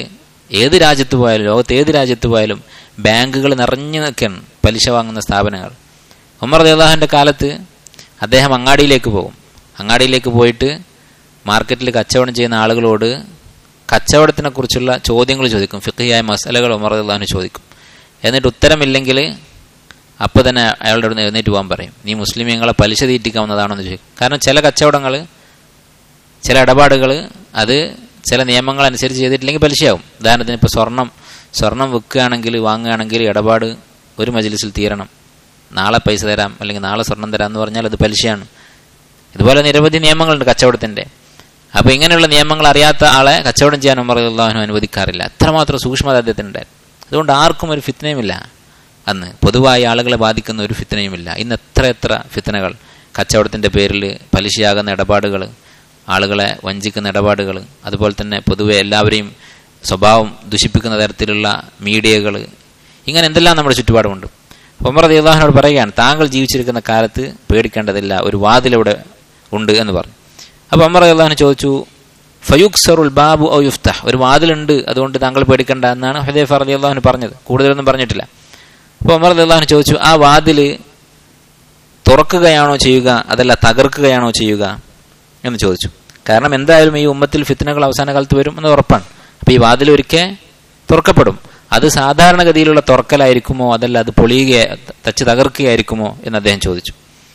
S1: ഏത് രാജ്യത്ത് പോയാലും ലോകത്ത് ഏത് രാജ്യത്ത് പോയാലും ബാങ്കുകൾ നിറഞ്ഞു നിൽക്കുകയാണ് പലിശ വാങ്ങുന്ന സ്ഥാപനങ്ങൾ ഉമർ ദേദാഹിൻ്റെ കാലത്ത് അദ്ദേഹം അങ്ങാടിയിലേക്ക് പോകും അങ്ങാടിയിലേക്ക് പോയിട്ട് മാർക്കറ്റിൽ കച്ചവടം ചെയ്യുന്ന ആളുകളോട് കച്ചവടത്തിനെ കുറിച്ചുള്ള ചോദ്യങ്ങൾ ചോദിക്കും ഫിഖിയായ മസലകൾ ഉമർ ദേദാഹിന് ചോദിക്കും എന്നിട്ട് ഉത്തരമില്ലെങ്കിൽ അപ്പോൾ തന്നെ അയാളുടെ അടുത്ത് എഴുന്നേറ്റ് പോകാൻ പറയും നീ മുസ്ലിമീങ്ങളെ പലിശ തീറ്റിക്കാവുന്നതാണോ എന്ന് ചോദിക്കും കാരണം ചില കച്ചവടങ്ങൾ ചില ഇടപാടുകൾ അത് ചില നിയമങ്ങൾ അനുസരിച്ച് ചെയ്തിട്ടില്ലെങ്കിൽ പലിശയാവും ഉദാഹരണത്തിന് ഇപ്പോൾ സ്വർണം സ്വർണം വിൽക്കുകയാണെങ്കിൽ വാങ്ങുകയാണെങ്കിൽ ഇടപാട് ഒരു മജ്ലിസിൽ തീരണം നാളെ പൈസ തരാം അല്ലെങ്കിൽ നാളെ സ്വർണം തരാം എന്ന് പറഞ്ഞാൽ അത് പലിശയാണ് ഇതുപോലെ നിരവധി നിയമങ്ങളുണ്ട് കച്ചവടത്തിൻ്റെ അപ്പോൾ ഇങ്ങനെയുള്ള നിയമങ്ങൾ അറിയാത്ത ആളെ കച്ചവടം ചെയ്യാൻ ഉമർ അള്ളാഹുനും അനുവദിക്കാറില്ല അത്രമാത്രം സൂക്ഷ്മത അദ്ദേഹത്തിനുണ്ടായിരുന്നു അതുകൊണ്ട് ആർക്കും ഒരു ഫിത്നയുമില്ല അന്ന് പൊതുവായി ആളുകളെ ബാധിക്കുന്ന ഒരു ഫിത്തനയുമില്ല ഇന്ന് എത്ര എത്ര ഫിത്തനകൾ കച്ചവടത്തിൻ്റെ പേരിൽ പലിശയാകുന്ന ഇടപാടുകൾ ആളുകളെ വഞ്ചിക്കുന്ന ഇടപാടുകൾ അതുപോലെ തന്നെ പൊതുവെ എല്ലാവരെയും സ്വഭാവം ദുഷിപ്പിക്കുന്ന തരത്തിലുള്ള മീഡിയകൾ ഇങ്ങനെ എന്തെല്ലാം നമ്മുടെ ചുറ്റുപാടുമുണ്ട് ഒമർ ദേവാഹിനോട് പറയുകയാണ് താങ്കൾ ജീവിച്ചിരിക്കുന്ന കാലത്ത് പേടിക്കേണ്ടതില്ല ഒരു വാതിലവിടെ ഉണ്ട് എന്ന് പറഞ്ഞു അപ്പോൾ അമർ അള്ളാഹുന് ചോദിച്ചു ഫയുക്സറുൽ ബാബു ഔ യുഫ്തഹ് ഒരു വാതിലുണ്ട് അതുകൊണ്ട് താങ്കൾ പേടിക്കേണ്ട എന്നാണ് ഹുദൈഫ റലി അള്ളാഹുന് പറഞ്ഞത് കൂടുതലൊന്നും പറഞ്ഞിട്ടില്ല അപ്പോൾ അമർ അള്ളാഹുന് ചോദിച്ചു ആ വാതിൽ തുറക്കുകയാണോ ചെയ്യുക അതല്ല തകർക്കുകയാണോ ചെയ്യുക എന്ന് ചോദിച്ചു കാരണം എന്തായാലും ഈ ഉമ്മത്തിൽ ഫിത്തനകൾ അവസാന കാലത്ത് വരും എന്ന് ഉറപ്പാണ് അപ്പോൾ ഈ വാതിൽ ഒരിക്കൽ തുറക്കപ്പെടും അത് സാധാരണഗതിയിലുള്ള തുറക്കലായിരിക്കുമോ അതല്ല അത് പൊളിയുക തച്ച് തകർക്കുകയായിരിക്കുമോ എന്ന് അദ്ദേഹം ചോദിച്ചു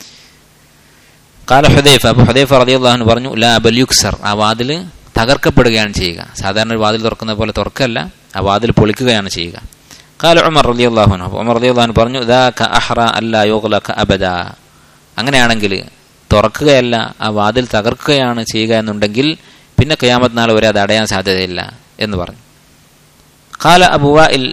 S1: കാല ഹുദൈഫ അപ്പോൾ ഹുദൈഫ റളിയല്ലാഹു പറഞ്ഞു ലാ ബൽ യുക്സർ ആ വാതിൽ തകർക്കപ്പെടുകയാണ് ചെയ്യുക സാധാരണ ഒരു വാതിൽ തുറക്കുന്ന പോലെ തുറക്കല്ല ആ വാതിൽ പൊളിക്കുകയാണ് ചെയ്യുക കാല ഉമർ റളിയല്ലാഹു അൻഹു ഉമർ റളിയല്ലാഹു പറഞ്ഞു ദാക അഹ്റ അല്ലാ യുഗ്ലക അബദ അങ്ങനെയാണെങ്കിൽ തുറക്കുകയല്ല ആ വാതിൽ തകർക്കുകയാണ് ചെയ്യുക എന്നുണ്ടെങ്കിൽ പിന്നെ ഖിയാമത്ത് നാൾ വരെ അത് അടയാൻ സാധ്യതയില്ല എന്ന് പറഞ്ഞു കാല അബുവായിൽ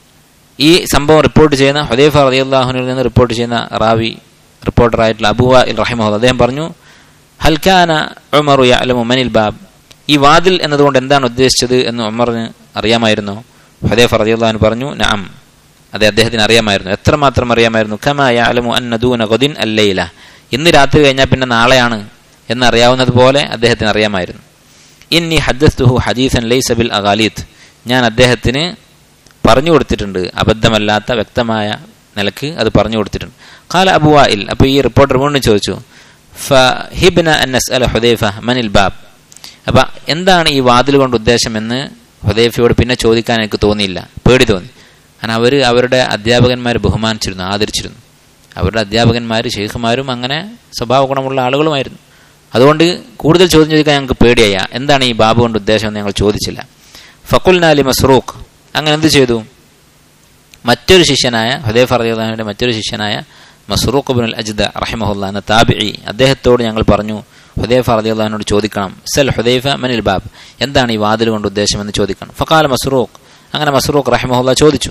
S1: ഈ സംഭവം റിപ്പോർട്ട് ചെയ്യുന്ന ഹുദൈഫ റളിയല്ലാഹുവിൽ നിന്ന് റിപ്പോർട്ട് ചെയ്യുന്ന റാവി റിപ്പോർട്ടറായിട്ടുള്ള അബുവ ഇൽ റഹിമഹുദ് അദ്ദേഹം പറഞ്ഞു ഹൽക്കാന ഉമറു യഅലമു മനിൽ ബാബ് ഈ വാതിൽ എന്നതുകൊണ്ട് എന്താണ് ഉദ്ദേശിച്ചത് എന്ന് ഉമറിന് അറിയാമായിരുന്നു ഹുദൈഫ റളിയല്ലാഹു പറഞ്ഞു നഅം അതെ അദ്ദേഹത്തിന് അറിയാമായിരുന്നു എത്രമാത്രം അറിയാമായിരുന്നു കമാ യഅലമു അന്ന ദൂന ഗദിൻ അല്ലൈല ഇന്ന് രാത്രി കഴിഞ്ഞാൽ പിന്നെ നാളെയാണ് എന്നറിയാവുന്നത് പോലെ അദ്ദേഹത്തിന് അറിയാമായിരുന്നു ഇന്നി ഹദ്ദസ്തുഹു ഹദീസൻ ലൈസ ബിൽ അഗാലീത്ത് ഞാൻ അദ്ദേഹത്തിന് പറഞ്ഞു കൊടുത്തിട്ടുണ്ട് അബദ്ധമല്ലാത്ത വ്യക്തമായ നിലക്ക് അത് പറഞ്ഞു കൊടുത്തിട്ടുണ്ട് കാല അബുവായിൽ അപ്പോൾ ഈ റിപ്പോർട്ടർ വീണ്ടും ചോദിച്ചു ഫ ഹിബ്ന അന്നസ് അല ഹുദൈഫ മനിൽ ബാബ് അപ്പം എന്താണ് ഈ വാതിൽ കൊണ്ട് ഉദ്ദേശം എന്ന് ഹുദൈഫയോട് പിന്നെ ചോദിക്കാൻ എനിക്ക് തോന്നിയില്ല പേടി തോന്നി കാരണം അവർ അവരുടെ അധ്യാപകന്മാർ ബഹുമാനിച്ചിരുന്നു ആദരിച്ചിരുന്നു അവരുടെ അധ്യാപകന്മാർ ഷെയ്ഖുമാരും അങ്ങനെ സ്വഭാവ ഗുണമുള്ള ആളുകളുമായിരുന്നു അതുകൊണ്ട് കൂടുതൽ ചോദ്യം ചോദിക്കാൻ ഞങ്ങൾക്ക് പേടിയായ എന്താണ് ഈ ബാബു കൊണ്ട് ഉദ്ദേശം എന്ന് ഞങ്ങൾ ചോദിച്ചില്ല ഫക്കുൽ നാലി മസ്റൂഖ് അങ്ങനെ എന്ത് ചെയ്തു മറ്റൊരു ശിഷ്യനായ ഹുദൈഫ റളിയല്ലാഹുവിന്റെ മറ്റൊരു ശിഷ്യനായ മസ്റൂഖ് ബിൻ അജ്ദ റഹിമഹുല്ല എന്ന താബിഇ അദ്ദേഹത്തോട് ഞങ്ങൾ പറഞ്ഞു ഹുദൈഫ റളിയല്ലാഹുവിനോട് ചോദിക്കണം സൽ ഹുദൈഫ മനിൽ ബാബ് എന്താണ് ഈ വാതിൽ കൊണ്ട് ഉദ്ദേശം എന്ന് ചോദിക്കണം ഫക്കാല മസ്റൂഖ് അങ്ങനെ മസ്റൂഖ് റഹിമഹുല്ല ചോദിച്ചു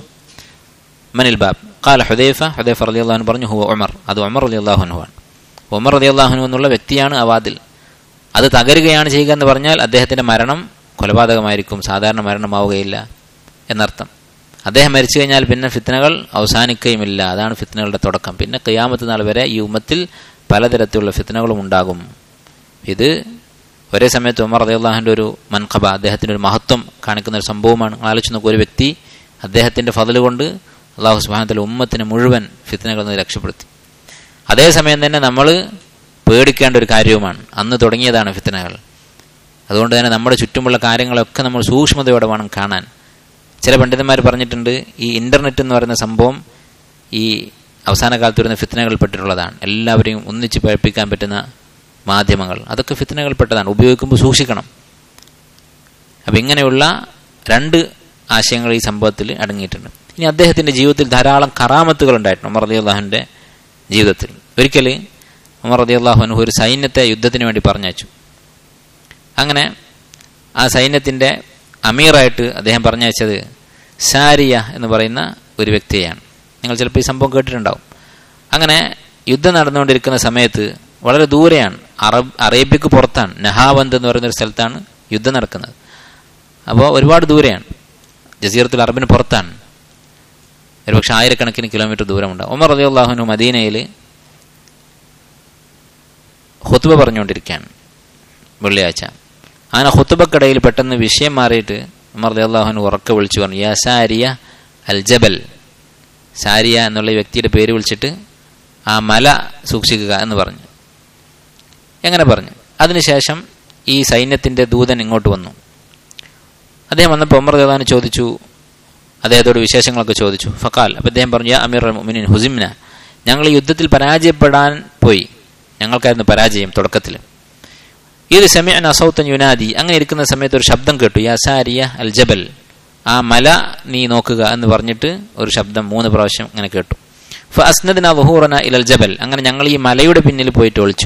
S1: മനിൽ ബാബ് കാല ഹുദൈഫ ഹുദൈഫ റളിയല്ലാഹു പറഞ്ഞു ഹുവ ഉമർ അത് ഉമർ റളിയല്ലാഹു ആണ് ഉമർ റളിയല്ലാഹു എന്നുള്ള വ്യക്തിയാണ് ആ വാതിൽ അത് തകരുകയാണ് ചെയ്യുക എന്ന് പറഞ്ഞാൽ അദ്ദേഹത്തിന്റെ മരണം കൊലപാതകമായിരിക്കും സാധാരണ മരണമാവുകയില്ല എന്നർത്ഥം അദ്ദേഹം മരിച്ചു കഴിഞ്ഞാൽ പിന്നെ ഫിത്തനകൾ അവസാനിക്കുകയുമില്ല അതാണ് ഫിത്തനകളുടെ തുടക്കം പിന്നെ കയ്യാമത്ത് നാൾ വരെ ഈ ഉമ്മത്തിൽ പലതരത്തിലുള്ള ഫിത്തനകളും ഉണ്ടാകും ഇത് ഒരേ സമയത്ത് ഉമർ അള്ളാഹുൻ്റെ ഒരു മൻഖബ അദ്ദേഹത്തിൻ്റെ ഒരു മഹത്വം കാണിക്കുന്ന ഒരു സംഭവമാണ് ആലോചിച്ച് നോക്കുക ഒരു വ്യക്തി അദ്ദേഹത്തിൻ്റെ ഫതൽ കൊണ്ട് അള്ളാഹു സുബാനത്തിലെ ഉമ്മത്തിന് മുഴുവൻ ഫിത്തനകളിൽ നിന്ന് രക്ഷപ്പെടുത്തി അതേസമയം തന്നെ നമ്മൾ പേടിക്കേണ്ട ഒരു കാര്യവുമാണ് അന്ന് തുടങ്ങിയതാണ് ഫിത്തനകൾ അതുകൊണ്ട് തന്നെ നമ്മുടെ ചുറ്റുമുള്ള കാര്യങ്ങളൊക്കെ നമ്മൾ സൂക്ഷ്മതയോടെ വേണം കാണാൻ ചില പണ്ഡിതന്മാർ പറഞ്ഞിട്ടുണ്ട് ഈ ഇൻ്റർനെറ്റ് എന്ന് പറയുന്ന സംഭവം ഈ അവസാന കാലത്ത് വരുന്ന ഫിത്തനകൾപ്പെട്ടിട്ടുള്ളതാണ് എല്ലാവരെയും ഒന്നിച്ച് പഴപ്പിക്കാൻ പറ്റുന്ന മാധ്യമങ്ങൾ അതൊക്കെ ഫിത്തനകൾപ്പെട്ടതാണ് ഉപയോഗിക്കുമ്പോൾ സൂക്ഷിക്കണം അപ്പം ഇങ്ങനെയുള്ള രണ്ട് ആശയങ്ങൾ ഈ സംഭവത്തിൽ അടങ്ങിയിട്ടുണ്ട് ഇനി അദ്ദേഹത്തിൻ്റെ ജീവിതത്തിൽ ധാരാളം കറാമത്തുകൾ ഉണ്ടായിട്ടുണ്ട് ഉമർ അലി അള്ളാഹുവിൻ്റെ ജീവിതത്തിൽ ഒരിക്കൽ ഉമർ അലി അള്ളാഹുനു ഒരു സൈന്യത്തെ യുദ്ധത്തിന് വേണ്ടി പറഞ്ഞയച്ചു അങ്ങനെ ആ സൈന്യത്തിൻ്റെ അമീറായിട്ട് അദ്ദേഹം പറഞ്ഞയച്ചത് സാരിയ എന്ന് പറയുന്ന ഒരു വ്യക്തിയെയാണ് നിങ്ങൾ ചിലപ്പോൾ ഈ സംഭവം കേട്ടിട്ടുണ്ടാവും അങ്ങനെ യുദ്ധം നടന്നുകൊണ്ടിരിക്കുന്ന സമയത്ത് വളരെ ദൂരെയാണ് അറബ് അറേബ്യക്ക് പുറത്താണ് നഹാബന്ദ് എന്ന് പറയുന്ന ഒരു സ്ഥലത്താണ് യുദ്ധം നടക്കുന്നത് അപ്പോൾ ഒരുപാട് ദൂരെയാണ് ജസീറത്തുൽ അറബിന് പുറത്താണ് ഒരുപക്ഷെ ആയിരക്കണക്കിന് കിലോമീറ്റർ ദൂരമുണ്ടാവും ഉമർ റതി അള്ളാഹുനു മദീനയിൽ ഹുത്തുബ പറഞ്ഞുകൊണ്ടിരിക്കുകയാണ് വെള്ളിയാഴ്ച അങ്ങനെ ഹുത്തുബക്കിടയിൽ പെട്ടെന്ന് വിഷയം മാറിയിട്ട് ഉമർ അള്ളാഹുൻ ഉറക്കെ വിളിച്ചു പറഞ്ഞു യാ സാരിയ അൽ ജബൽ സാരിയ എന്നുള്ള ഈ വ്യക്തിയുടെ പേര് വിളിച്ചിട്ട് ആ മല സൂക്ഷിക്കുക എന്ന് പറഞ്ഞു എങ്ങനെ പറഞ്ഞു അതിനുശേഷം ഈ സൈന്യത്തിന്റെ ദൂതൻ ഇങ്ങോട്ട് വന്നു അദ്ദേഹം വന്നപ്പോൾ ഉമർ അള്ളാഹുൻ ചോദിച്ചു അദ്ദേഹത്തോട് വിശേഷങ്ങളൊക്കെ ചോദിച്ചു ഫക്കാൽ അപ്പം അദ്ദേഹം പറഞ്ഞു യാ അമീർ മുമിനിൻ ഹുസിംന ഞങ്ങൾ ഈ യുദ്ധത്തിൽ പരാജയപ്പെടാൻ പോയി ഞങ്ങൾക്കായിരുന്നു പരാജയം തുടക്കത്തിൽ ഇത് സമയൻ അസൗത്തൻ യുനാദി അങ്ങനെ ഇരിക്കുന്ന സമയത്ത് ഒരു ശബ്ദം കേട്ടു യാ സാരിയ അൽ ജബൽ ആ മല നീ നോക്കുക എന്ന് പറഞ്ഞിട്ട് ഒരു ശബ്ദം മൂന്ന് പ്രാവശ്യം അങ്ങനെ കേട്ടു ഫ അസ്നദിന വഹൂറന ഇലൽ ജബൽ അങ്ങനെ ഞങ്ങൾ ഈ മലയുടെ പിന്നിൽ പോയിട്ട് ഒളിച്ചു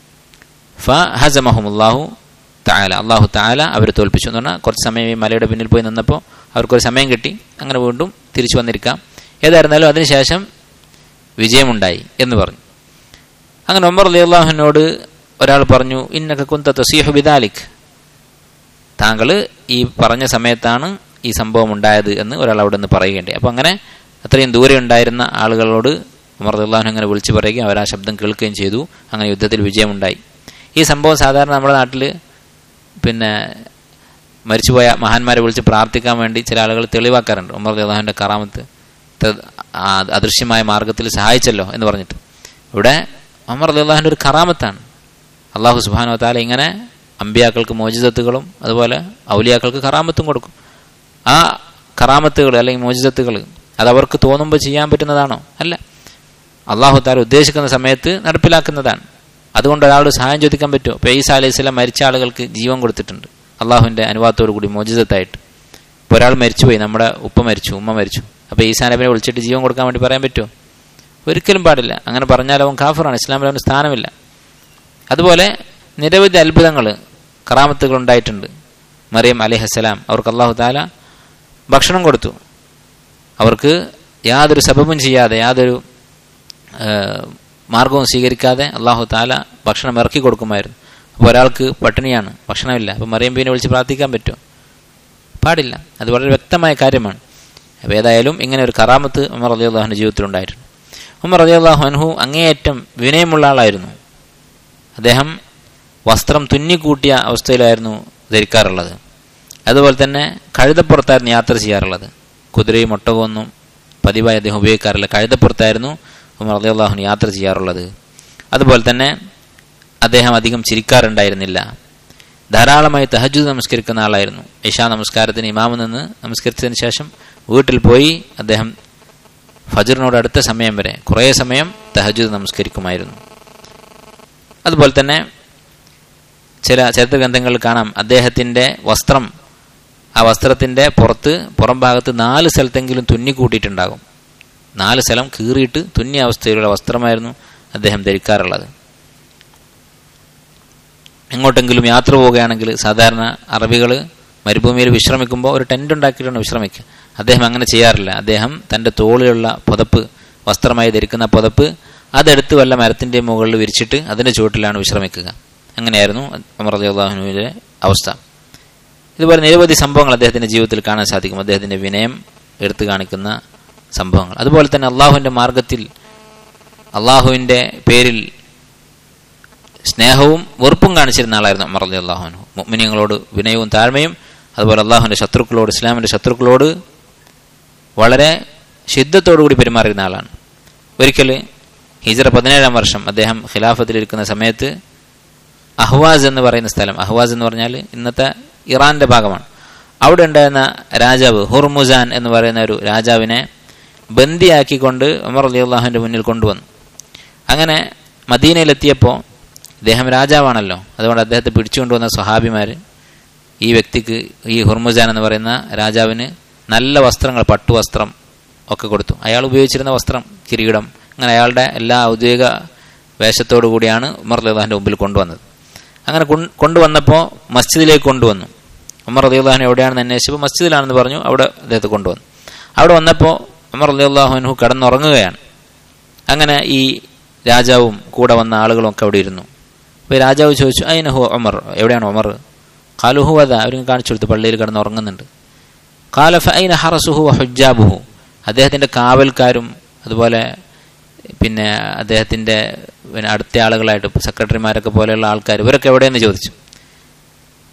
S1: ഫ ഹസമഹുമുല്ലാഹു താല അള്ളാഹു താല അവർ തോൽപ്പിച്ചു എന്ന് പറഞ്ഞാൽ കുറച്ച് സമയം ഈ മലയുടെ പിന്നിൽ പോയി നിന്നപ്പോൾ അവർക്കൊരു സമയം കിട്ടി അങ്ങനെ വീണ്ടും തിരിച്ചു വന്നിരിക്കാം ഏതായിരുന്നാലും അതിനുശേഷം വിജയമുണ്ടായി എന്ന് പറഞ്ഞു അങ്ങനെ ഒമർ അലി അള്ളാഹുവിനോട് ഒരാൾ പറഞ്ഞു ഇന്നക കുന്ത തസീഹു ബിദാലിക് താങ്കൾ ഈ പറഞ്ഞ സമയത്താണ് ഈ സംഭവം ഉണ്ടായത് എന്ന് ഒരാൾ അവിടെ നിന്ന് പറയുകയുണ്ടായി അപ്പോൾ അങ്ങനെ അത്രയും ദൂരെ ഉണ്ടായിരുന്ന ആളുകളോട് ഉമർ അള്ളാഹു അങ്ങനെ വിളിച്ചു പറയുകയും അവർ ആ ശബ്ദം കേൾക്കുകയും ചെയ്തു അങ്ങനെ യുദ്ധത്തിൽ വിജയമുണ്ടായി ഈ സംഭവം സാധാരണ നമ്മുടെ നാട്ടിൽ പിന്നെ മരിച്ചുപോയ മഹാന്മാരെ വിളിച്ച് പ്രാർത്ഥിക്കാൻ വേണ്ടി ചില ആളുകൾ തെളിവാക്കാറുണ്ട് ഉമർ അള്ളാഹുവിൻ്റെ കറാമത്ത് അദൃശ്യമായ മാർഗത്തിൽ സഹായിച്ചല്ലോ എന്ന് പറഞ്ഞിട്ട് ഇവിടെ ഉമർ അള്ളാഹുവിൻ്റെ ഒരു കറാമത്താണ് അള്ളാഹു സുബാനോ താല ഇങ്ങനെ അമ്പിയാക്കൾക്ക് മോചിതത്തുകളും അതുപോലെ ഔലിയാക്കൾക്ക് കറാമത്തും കൊടുക്കും ആ കറാമത്തുകൾ അല്ലെങ്കിൽ മോചിതത്തുകൾ അത് അവർക്ക് തോന്നുമ്പോൾ ചെയ്യാൻ പറ്റുന്നതാണോ അല്ല അള്ളാഹു താല ഉദ്ദേശിക്കുന്ന സമയത്ത് നടപ്പിലാക്കുന്നതാണ് അതുകൊണ്ട് ഒരാളോട് സഹായം ചോദിക്കാൻ പറ്റുമോ ഇപ്പോൾ ഈസ അലൈഹി സ്വലാം മരിച്ച ആളുകൾക്ക് ജീവൻ കൊടുത്തിട്ടുണ്ട് അള്ളാഹുവിൻ്റെ അനുവാദത്തോടു കൂടി മോചിതത്തായിട്ട് ഇപ്പോൾ ഒരാൾ മരിച്ചുപോയി നമ്മുടെ ഉപ്പ മരിച്ചു ഉമ്മ മരിച്ചു അപ്പോൾ ഈസാ നബിനെ വിളിച്ചിട്ട് ജീവൻ കൊടുക്കാൻ വേണ്ടി പറയാൻ പറ്റുമോ ഒരിക്കലും പാടില്ല അങ്ങനെ പറഞ്ഞാൽ അവൻ കാഫറാണ് ഇസ്ലാമിൽ അവന് സ്ഥാനമില്ല അതുപോലെ നിരവധി അത്ഭുതങ്ങൾ കറാമത്തുകൾ ഉണ്ടായിട്ടുണ്ട് മറിയം അലിഹസ്സലാം അവർക്ക് അള്ളാഹു താല ഭക്ഷണം കൊടുത്തു അവർക്ക് യാതൊരു സബബും ചെയ്യാതെ യാതൊരു മാർഗവും സ്വീകരിക്കാതെ അള്ളാഹു താല ഭക്ഷണം ഇറക്കി കൊടുക്കുമായിരുന്നു അപ്പോൾ ഒരാൾക്ക് പട്ടിണിയാണ് ഭക്ഷണമില്ല അപ്പോൾ മറിയം ബീനെ വിളിച്ച് പ്രാർത്ഥിക്കാൻ പറ്റുമോ പാടില്ല അത് വളരെ വ്യക്തമായ കാര്യമാണ് അപ്പോൾ ഏതായാലും ഇങ്ങനെ ഒരു കറാമത്ത് ഉമർ അലി അള്ളാഹുവിൻ്റെ ജീവിതത്തിൽ ഉണ്ടായിട്ടുണ്ട് ഉമർ അലി അള്ളാഹു അൻഹു അങ്ങേയറ്റം വിനയമുള്ള ആളായിരുന്നു അദ്ദേഹം വസ്ത്രം തുന്നിക്കൂട്ടിയ അവസ്ഥയിലായിരുന്നു ധരിക്കാറുള്ളത് അതുപോലെ തന്നെ കഴുതപ്പുറത്തായിരുന്നു യാത്ര ചെയ്യാറുള്ളത് കുതിരയും ഒട്ടകമൊന്നും പതിവായി അദ്ദേഹം ഉപയോഗിക്കാറില്ല കഴുതപ്പുറത്തായിരുന്നു ഉമർ അലി അള്ളാഹുന് യാത്ര ചെയ്യാറുള്ളത് അതുപോലെ തന്നെ അദ്ദേഹം അധികം ചിരിക്കാറുണ്ടായിരുന്നില്ല ധാരാളമായി തഹജുദ് നമസ്കരിക്കുന്ന ആളായിരുന്നു ഇഷാ നമസ്കാരത്തിന് ഇമാമു നിന്ന് നമസ്കരിച്ചതിന് ശേഷം വീട്ടിൽ പോയി അദ്ദേഹം ഫജറിനോട് അടുത്ത സമയം വരെ കുറേ സമയം തഹജുദ് നമസ്കരിക്കുമായിരുന്നു അതുപോലെ തന്നെ ചില ചരിത്ര ഗ്രന്ഥങ്ങളിൽ കാണാം അദ്ദേഹത്തിൻ്റെ വസ്ത്രം ആ വസ്ത്രത്തിൻ്റെ പുറത്ത് പുറം ഭാഗത്ത് നാല് സ്ഥലത്തെങ്കിലും തുന്നിക്കൂട്ടിയിട്ടുണ്ടാകും നാല് സ്ഥലം കീറിയിട്ട് തുന്നിയ അവസ്ഥയിലുള്ള വസ്ത്രമായിരുന്നു അദ്ദേഹം ധരിക്കാറുള്ളത് എങ്ങോട്ടെങ്കിലും യാത്ര പോവുകയാണെങ്കിൽ സാധാരണ അറബികൾ മരുഭൂമിയിൽ വിശ്രമിക്കുമ്പോൾ ഒരു ടെൻ്റ് ഉണ്ടാക്കിയിട്ടാണ് വിശ്രമിക്കുക അദ്ദേഹം അങ്ങനെ ചെയ്യാറില്ല അദ്ദേഹം തൻ്റെ തോളിലുള്ള പുതപ്പ് വസ്ത്രമായി ധരിക്കുന്ന പുതപ്പ് അതെടുത്ത് വല്ല മരത്തിൻ്റെ മുകളിൽ വിരിച്ചിട്ട് അതിൻ്റെ ചുവട്ടിലാണ് വിശ്രമിക്കുക അങ്ങനെയായിരുന്നു അമർ അലി അള്ളാഹുനുവിൻ്റെ അവസ്ഥ ഇതുപോലെ നിരവധി സംഭവങ്ങൾ അദ്ദേഹത്തിൻ്റെ ജീവിതത്തിൽ കാണാൻ സാധിക്കും അദ്ദേഹത്തിൻ്റെ വിനയം എടുത്തു കാണിക്കുന്ന സംഭവങ്ങൾ അതുപോലെ തന്നെ അള്ളാഹുവിൻ്റെ മാർഗത്തിൽ അള്ളാഹുവിൻ്റെ പേരിൽ സ്നേഹവും വെറുപ്പും കാണിച്ചിരുന്ന ആളായിരുന്നു അമർ അലി അള്ളാഹുനു മുഅ്മിനീങ്ങളോട് വിനയവും താഴ്മയും അതുപോലെ അള്ളാഹുവിൻ്റെ ശത്രുക്കളോട് ഇസ്ലാമിൻ്റെ ശത്രുക്കളോട് വളരെ ശുദ്ധത്തോടുകൂടി പെരുമാറിയിരുന്ന ആളാണ് ഒരിക്കൽ ഹിജറ പതിനേഴാം വർഷം അദ്ദേഹം ഖിലാഫത്തിലിരിക്കുന്ന സമയത്ത് അഹ്വാസ് എന്ന് പറയുന്ന സ്ഥലം അഹ്വാസ് എന്ന് പറഞ്ഞാൽ ഇന്നത്തെ ഇറാന്റെ ഭാഗമാണ് അവിടെ ഉണ്ടായിരുന്ന രാജാവ് ഹുർമുസാൻ എന്ന് പറയുന്ന ഒരു രാജാവിനെ ബന്ദിയാക്കിക്കൊണ്ട് ഉമർ അലി അള്ളാഹുവിൻ്റെ മുന്നിൽ കൊണ്ടുവന്നു അങ്ങനെ മദീനയിലെത്തിയപ്പോൾ ഇദ്ദേഹം രാജാവാണല്ലോ അതുകൊണ്ട് അദ്ദേഹത്തെ പിടിച്ചുകൊണ്ടുവന്ന സ്വഹാബിമാർ ഈ വ്യക്തിക്ക് ഈ ഹുർമുസാൻ എന്ന് പറയുന്ന രാജാവിന് നല്ല വസ്ത്രങ്ങൾ പട്ടുവസ്ത്രം ഒക്കെ കൊടുത്തു അയാൾ ഉപയോഗിച്ചിരുന്ന വസ്ത്രം കിരീടം അങ്ങനെ അയാളുടെ എല്ലാ ഔദ്യോഗിക വേഷത്തോടു കൂടിയാണ് ഉമർ അലിള്ളാഹിൻ്റെ മുമ്പിൽ കൊണ്ടുവന്നത് അങ്ങനെ കൊണ്ടുവന്നപ്പോൾ മസ്ജിദിലേക്ക് കൊണ്ടുവന്നു ഉമർ അലിള്ളാഹിനെ എവിടെയാണെന്ന് അന്വേഷിച്ചപ്പോൾ മസ്ജിദിലാണെന്ന് പറഞ്ഞു അവിടെ അദ്ദേഹത്തെ കൊണ്ടുവന്നു അവിടെ വന്നപ്പോൾ ഉമർ അലിള്ളാഹുനു കിടന്നുറങ്ങുകയാണ് അങ്ങനെ ഈ രാജാവും കൂടെ വന്ന ആളുകളും ഒക്കെ അവിടെ ഇരുന്നു അപ്പോൾ രാജാവ് ചോദിച്ചു അയിനഹു ഉമർ എവിടെയാണ് ഉമർ കാലുഹു അത അവരും കാണിച്ചു കൊടുത്തു പള്ളിയിൽ കിടന്ന് ഉറങ്ങുന്നുണ്ട് കാലഫ ഐന ഹറസുഹു ഹുജാബുഹു അദ്ദേഹത്തിൻ്റെ കാവൽക്കാരും അതുപോലെ പിന്നെ അദ്ദേഹത്തിൻ്റെ പിന്നെ അടുത്ത ആളുകളായിട്ട് സെക്രട്ടറിമാരൊക്കെ പോലെയുള്ള ആൾക്കാർ ഇവരൊക്കെ എവിടെയെന്ന് ചോദിച്ചു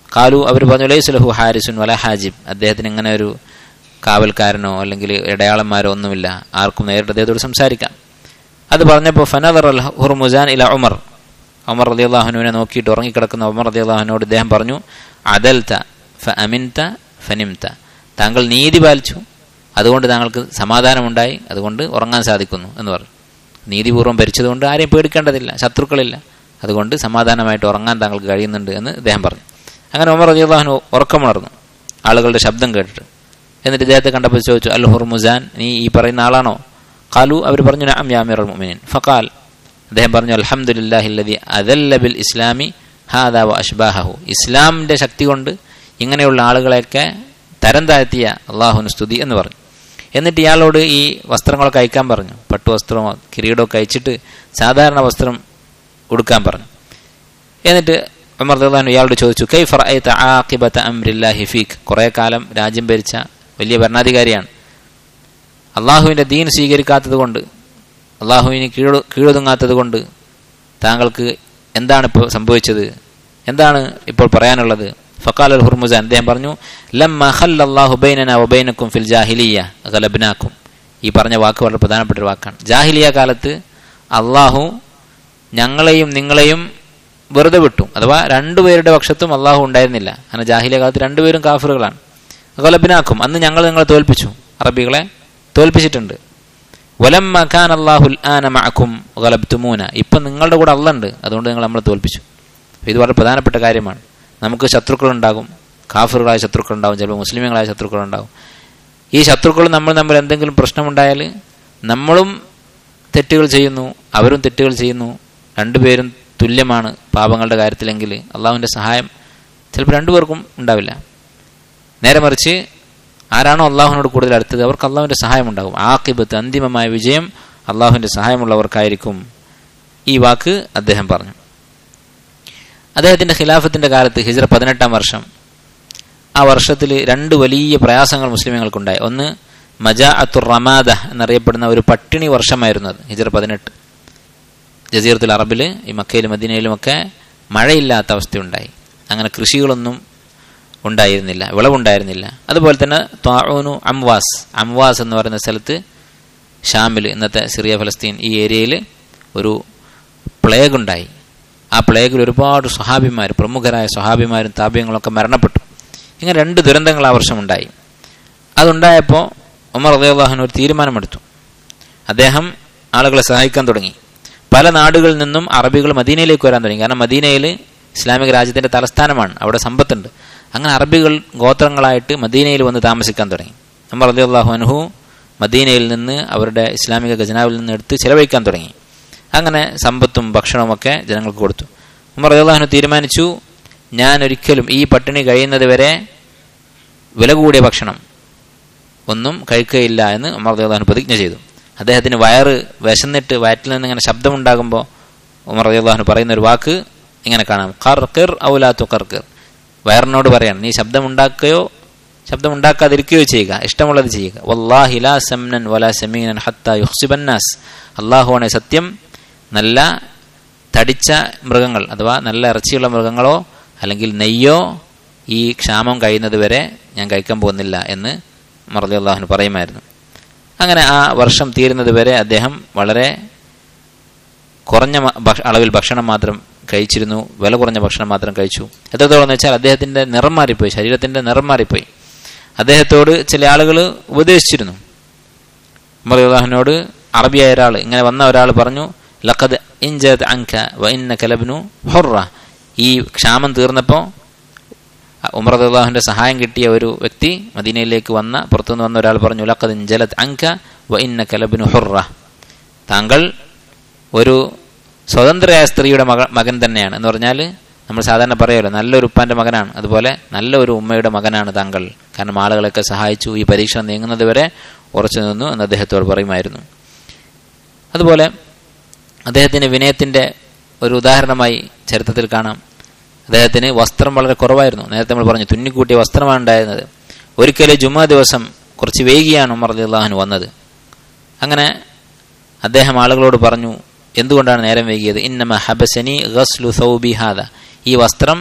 S1: കാലു അവർ പറഞ്ഞു ലൈസുലഹു ഹാരിസുൻ വല ഹാജിബ് അദ്ദേഹത്തിന് ഇങ്ങനെ ഒരു കാവൽക്കാരനോ അല്ലെങ്കിൽ ഇടയാളന്മാരോ ഒന്നുമില്ല ആർക്കും നേരിട്ട് അദ്ദേഹത്തോട് സംസാരിക്കാം അത് പറഞ്ഞപ്പോൾ ഫനദർ അൽ ഹുർമുസാൻ ഇല ഉമർ ഉമർ റതി അള്ളാഹുനുവിനെ നോക്കിയിട്ട് ഉറങ്ങിക്കിടക്കുന്ന ഉമർ റതി അള്ളാഹുനോട് ഇദ്ദേഹം പറഞ്ഞു അദൽത്ത ഫ അമിൻത ഫനിംത താങ്കൾ നീതി പാലിച്ചു അതുകൊണ്ട് താങ്കൾക്ക് സമാധാനമുണ്ടായി അതുകൊണ്ട് ഉറങ്ങാൻ സാധിക്കുന്നു എന്ന് പറഞ്ഞു നീതിപൂർവ്വം ഭരിച്ചതുകൊണ്ട് ആരെയും പേടിക്കേണ്ടതില്ല ശത്രുക്കളില്ല അതുകൊണ്ട് സമാധാനമായിട്ട് ഉറങ്ങാൻ താങ്കൾക്ക് കഴിയുന്നുണ്ട് എന്ന് അദ്ദേഹം പറഞ്ഞു അങ്ങനെ ഉമർ റതി അള്ളാഹുനു ഉറക്കമുണർന്നു ആളുകളുടെ ശബ്ദം കേട്ടിട്ട് എന്നിട്ട് ഇദ്ദേഹത്തെ കണ്ടപ്പോൾ ചോദിച്ചു അൽ ഹുർമുസാൻ നീ ഈ പറയുന്ന ആളാണോ കാലു അവർ പറഞ്ഞു നഅം യാമിർ മുഅ്മിനീൻ ഫഖാൽ അദ്ദേഹം പറഞ്ഞു അൽഹംദുലില്ലാഹില്ലദി അദല്ല ബിൽ ഇസ്ലാമി ഹാദാ വ അഷ്ബാഹു ഇസ്ലാമിന്റെ ശക്തി കൊണ്ട് ഇങ്ങനെയുള്ള ആളുകളെയൊക്കെ തരം താഴ്ത്തിയ അള്ളാഹുവിന് സ്തുതി എന്ന് പറഞ്ഞു എന്നിട്ട് ഇയാളോട് ഈ വസ്ത്രങ്ങളൊക്കെ അയക്കാൻ പറഞ്ഞു പട്ടുവസ്ത്രമോ കിരീടമൊക്കെ അയച്ചിട്ട് സാധാരണ വസ്ത്രം ഉടുക്കാൻ പറഞ്ഞു എന്നിട്ട് ഉമർ റളിയല്ലാഹു ഇയാളോട് ചോദിച്ചു കൈ ഫറഅയ്ത ആഖിബത അംരില്ലാഹി ഫീക്ക് കുറേ കാലം രാജ്യം ഭരിച്ച വലിയ ഭരണാധികാരിയാണ് അള്ളാഹുവിൻ്റെ ദീൻ സ്വീകരിക്കാത്തത് കൊണ്ട് അള്ളാഹുവിന് കീഴ് കീഴൊതുങ്ങാത്തത് കൊണ്ട് താങ്കൾക്ക് എന്താണ് ഇപ്പോൾ സംഭവിച്ചത് എന്താണ് ഇപ്പോൾ പറയാനുള്ളത് ഫക്കാൽ അൽ ഹുർമുസാൻ അദ്ദേഹം പറഞ്ഞു ലമ്മ ഖല്ലല്ലാഹു ബൈനന വബൈനക്കും ഫിൽ ജാഹിലിയ ഗലബ്നാക്കും ഈ പറഞ്ഞ വാക്ക് വളരെ പ്രധാനപ്പെട്ട ഒരു വാക്കാണ് ജാഹിലിയ കാലത്ത് അള്ളാഹു ഞങ്ങളെയും നിങ്ങളെയും വെറുതെ വിട്ടു അഥവാ രണ്ടുപേരുടെ പക്ഷത്തും അള്ളാഹു ഉണ്ടായിരുന്നില്ല അങ്ങനെ ജാഹിലിയ കാലത്ത് രണ്ടുപേരും കാഫറുകളാണ് ഗലബിനാക്കും അന്ന് ഞങ്ങൾ നിങ്ങളെ തോൽപ്പിച്ചു അറബികളെ തോൽപ്പിച്ചിട്ടുണ്ട് വലം മഖാൻ അള്ളാഹുൽ ആന മഅക്കും ഗലബ്തുമൂന ഇപ്പം നിങ്ങളുടെ കൂടെ അള്ളുണ്ട് അതുകൊണ്ട് നിങ്ങൾ നമ്മളെ തോൽപ്പിച്ചു ഇത് വളരെ പ്രധാനപ്പെട്ട കാര്യമാണ് നമുക്ക് ശത്രുക്കളുണ്ടാകും കാഫറുകളായ ശത്രുക്കളുണ്ടാകും ചിലപ്പോൾ മുസ്ലിമുകളായ ശത്രുക്കളുണ്ടാകും ഈ ശത്രുക്കൾ നമ്മൾ തമ്മിൽ എന്തെങ്കിലും പ്രശ്നമുണ്ടായാൽ നമ്മളും തെറ്റുകൾ ചെയ്യുന്നു അവരും തെറ്റുകൾ ചെയ്യുന്നു രണ്ടുപേരും തുല്യമാണ് പാപങ്ങളുടെ കാര്യത്തിലെങ്കിൽ അള്ളാഹുവിൻ്റെ സഹായം ചിലപ്പോൾ രണ്ടുപേർക്കും ഉണ്ടാവില്ല നേരെ മറിച്ച് ആരാണോ അള്ളാഹുവിനോട് കൂടുതൽ അടുത്തത് അവർക്ക് അള്ളാഹുവിൻ്റെ സഹായം ഉണ്ടാകും ആക്കിബത്ത് അന്തിമമായ വിജയം അള്ളാഹുവിൻ്റെ സഹായമുള്ളവർക്കായിരിക്കും ഈ വാക്ക് അദ്ദേഹം പറഞ്ഞു അദ്ദേഹത്തിൻ്റെ ഖിലാഫത്തിൻ്റെ കാലത്ത് ഹിജ്ര പതിനെട്ടാം വർഷം ആ വർഷത്തിൽ രണ്ട് വലിയ പ്രയാസങ്ങൾ മുസ്ലിമുകൾക്കുണ്ടായി ഒന്ന് മജാ അത്തുർ റമാദ എന്നറിയപ്പെടുന്ന ഒരു പട്ടിണി വർഷമായിരുന്നു അത് ഹിജ്ര പതിനെട്ട് ജസീറത്തുൽ അറബിൽ ഈ മക്കയിലും മദീനയിലുമൊക്കെ മഴയില്ലാത്ത അവസ്ഥയുണ്ടായി അങ്ങനെ കൃഷികളൊന്നും ഉണ്ടായിരുന്നില്ല വിളവുണ്ടായിരുന്നില്ല അതുപോലെ തന്നെ ത്വാഊനു അംവാസ് അംവാസ് എന്ന് പറയുന്ന സ്ഥലത്ത് ഷാമിൽ ഇന്നത്തെ സിറിയ ഫലസ്തീൻ ഈ ഏരിയയിൽ ഒരു പ്ലേഗ് ഉണ്ടായി ആ പ്ലേഗിൽ ഒരുപാട് സ്വഹാബിമാർ പ്രമുഖരായ സ്വഹാബിമാരും താപ്യങ്ങളൊക്കെ മരണപ്പെട്ടു ഇങ്ങനെ രണ്ട് ദുരന്തങ്ങൾ ആ വർഷം ഉണ്ടായി അതുണ്ടായപ്പോൾ ഉമർ അള്ളാഹുൻ ഒരു തീരുമാനമെടുത്തു അദ്ദേഹം ആളുകളെ സഹായിക്കാൻ തുടങ്ങി പല നാടുകളിൽ നിന്നും അറബികൾ മദീനയിലേക്ക് വരാൻ തുടങ്ങി കാരണം മദീനയിൽ ഇസ്ലാമിക രാജ്യത്തിന്റെ തലസ്ഥാനമാണ് അവിടെ സമ്പത്തുണ്ട് അങ്ങനെ അറബികൾ ഗോത്രങ്ങളായിട്ട് മദീനയിൽ വന്ന് താമസിക്കാൻ തുടങ്ങി ഉമർ അലി അള്ളാഹു അനുഹു മദീനയിൽ നിന്ന് അവരുടെ ഇസ്ലാമിക ഖജനാവിൽ നിന്ന് എടുത്ത് ചിലവഴിക്കാൻ തുടങ്ങി അങ്ങനെ സമ്പത്തും ഭക്ഷണവും ഒക്കെ ജനങ്ങൾക്ക് കൊടുത്തു ഉമർ അലി അള്ളാഹുനു തീരുമാനിച്ചു ഞാൻ ഒരിക്കലും ഈ പട്ടിണി കഴിയുന്നത് വരെ വില കൂടിയ ഭക്ഷണം ഒന്നും കഴിക്കുകയില്ല എന്ന് ഉമർ അലി അള്ളാഹുനു പ്രതിജ്ഞ ചെയ്തു അദ്ദേഹത്തിന് വയറ് വിശന്നിട്ട് വയറ്റിൽ നിന്ന് ഇങ്ങനെ ശബ്ദമുണ്ടാകുമ്പോൾ ഉമർ അലി അള്ളാഹുനു പറയുന്ന ഒരു വാക്ക് ഇങ്ങനെ കാണാം കർക്കിർ ഔലാത്തു കർക്കിർ വയറിനോട് പറയാണ് നീ ശബ്ദമുണ്ടാക്കുകയോ ശബ്ദമുണ്ടാക്കാതിരിക്കുകയോ ചെയ്യുക ഇഷ്ടമുള്ളത് ചെയ്യുക വല്ലാഹി ലാ സമനൻ വലാ സമീനൻ ഹത്ത യുഹ്സിബന്നാസ് അള്ളാഹുവാണ് സത്യം നല്ല തടിച്ച മൃഗങ്ങൾ അഥവാ നല്ല ഇറച്ചിയുള്ള മൃഗങ്ങളോ അല്ലെങ്കിൽ നെയ്യോ ഈ ക്ഷാമം കഴിയുന്നത് വരെ ഞാൻ കഴിക്കാൻ പോകുന്നില്ല എന്ന് മറലി അള്ളാഹുന് പറയുമായിരുന്നു അങ്ങനെ ആ വർഷം തീരുന്നത് വരെ അദ്ദേഹം വളരെ കുറഞ്ഞ അളവിൽ ഭക്ഷണം മാത്രം കഴിച്ചിരുന്നു വില കുറഞ്ഞ ഭക്ഷണം മാത്രം കഴിച്ചു എത്രത്തോളം എന്ന് വെച്ചാൽ അദ്ദേഹത്തിന്റെ നിറം മാറിപ്പോയി ശരീരത്തിന്റെ നിറം മാറിപ്പോയി അദ്ദേഹത്തോട് ചില ആളുകൾ ഉപദേശിച്ചിരുന്നു മറിയാഹുവിനോട് അറബിയായ ഒരാൾ ഇങ്ങനെ വന്ന ഒരാൾ പറഞ്ഞു ലഖദ് ഇൻജത് അങ്ക വ ഇന്ന കലബ്നു ഹൊറ ഈ ക്ഷാമം തീർന്നപ്പോൾ ഉമർ അള്ളാഹുവിന്റെ സഹായം കിട്ടിയ ഒരു വ്യക്തി മദീനയിലേക്ക് വന്ന പുറത്തുനിന്ന് വന്ന ഒരാൾ പറഞ്ഞു ലഖദ് ഇൻജലത് അങ്ക വ ഇന്ന കലബ്നു ഹൊറ താങ്കൾ ഒരു സ്വതന്ത്രയായ സ്ത്രീയുടെ മക മകൻ തന്നെയാണ് എന്ന് പറഞ്ഞാൽ നമ്മൾ സാധാരണ പറയുമല്ലോ നല്ലൊരു ഉപ്പാന്റെ മകനാണ് അതുപോലെ നല്ല ഒരു ഉമ്മയുടെ മകനാണ് താങ്കൾ കാരണം ആളുകളൊക്കെ സഹായിച്ചു ഈ പരീക്ഷണം നീങ്ങുന്നത് വരെ ഉറച്ചു നിന്നു എന്ന് അദ്ദേഹത്തോട് പറയുമായിരുന്നു അതുപോലെ അദ്ദേഹത്തിന് വിനയത്തിന്റെ ഒരു ഉദാഹരണമായി ചരിത്രത്തിൽ കാണാം അദ്ദേഹത്തിന് വസ്ത്രം വളരെ കുറവായിരുന്നു നേരത്തെ നമ്മൾ പറഞ്ഞു തുന്നിക്കൂട്ടിയ വസ്ത്രമാണ് ഉണ്ടായിരുന്നത് ഒരിക്കലും ജുമാ ദിവസം കുറച്ച് വൈകിയാണ് ഉമർ അള്ളാഹുന് വന്നത് അങ്ങനെ അദ്ദേഹം ആളുകളോട് പറഞ്ഞു എന്തുകൊണ്ടാണ് നേരം വൈകിയത് ഇന്നമ ഹബസനി ഗസ്ലു സൗബി ഹാദ ഈ വസ്ത്രം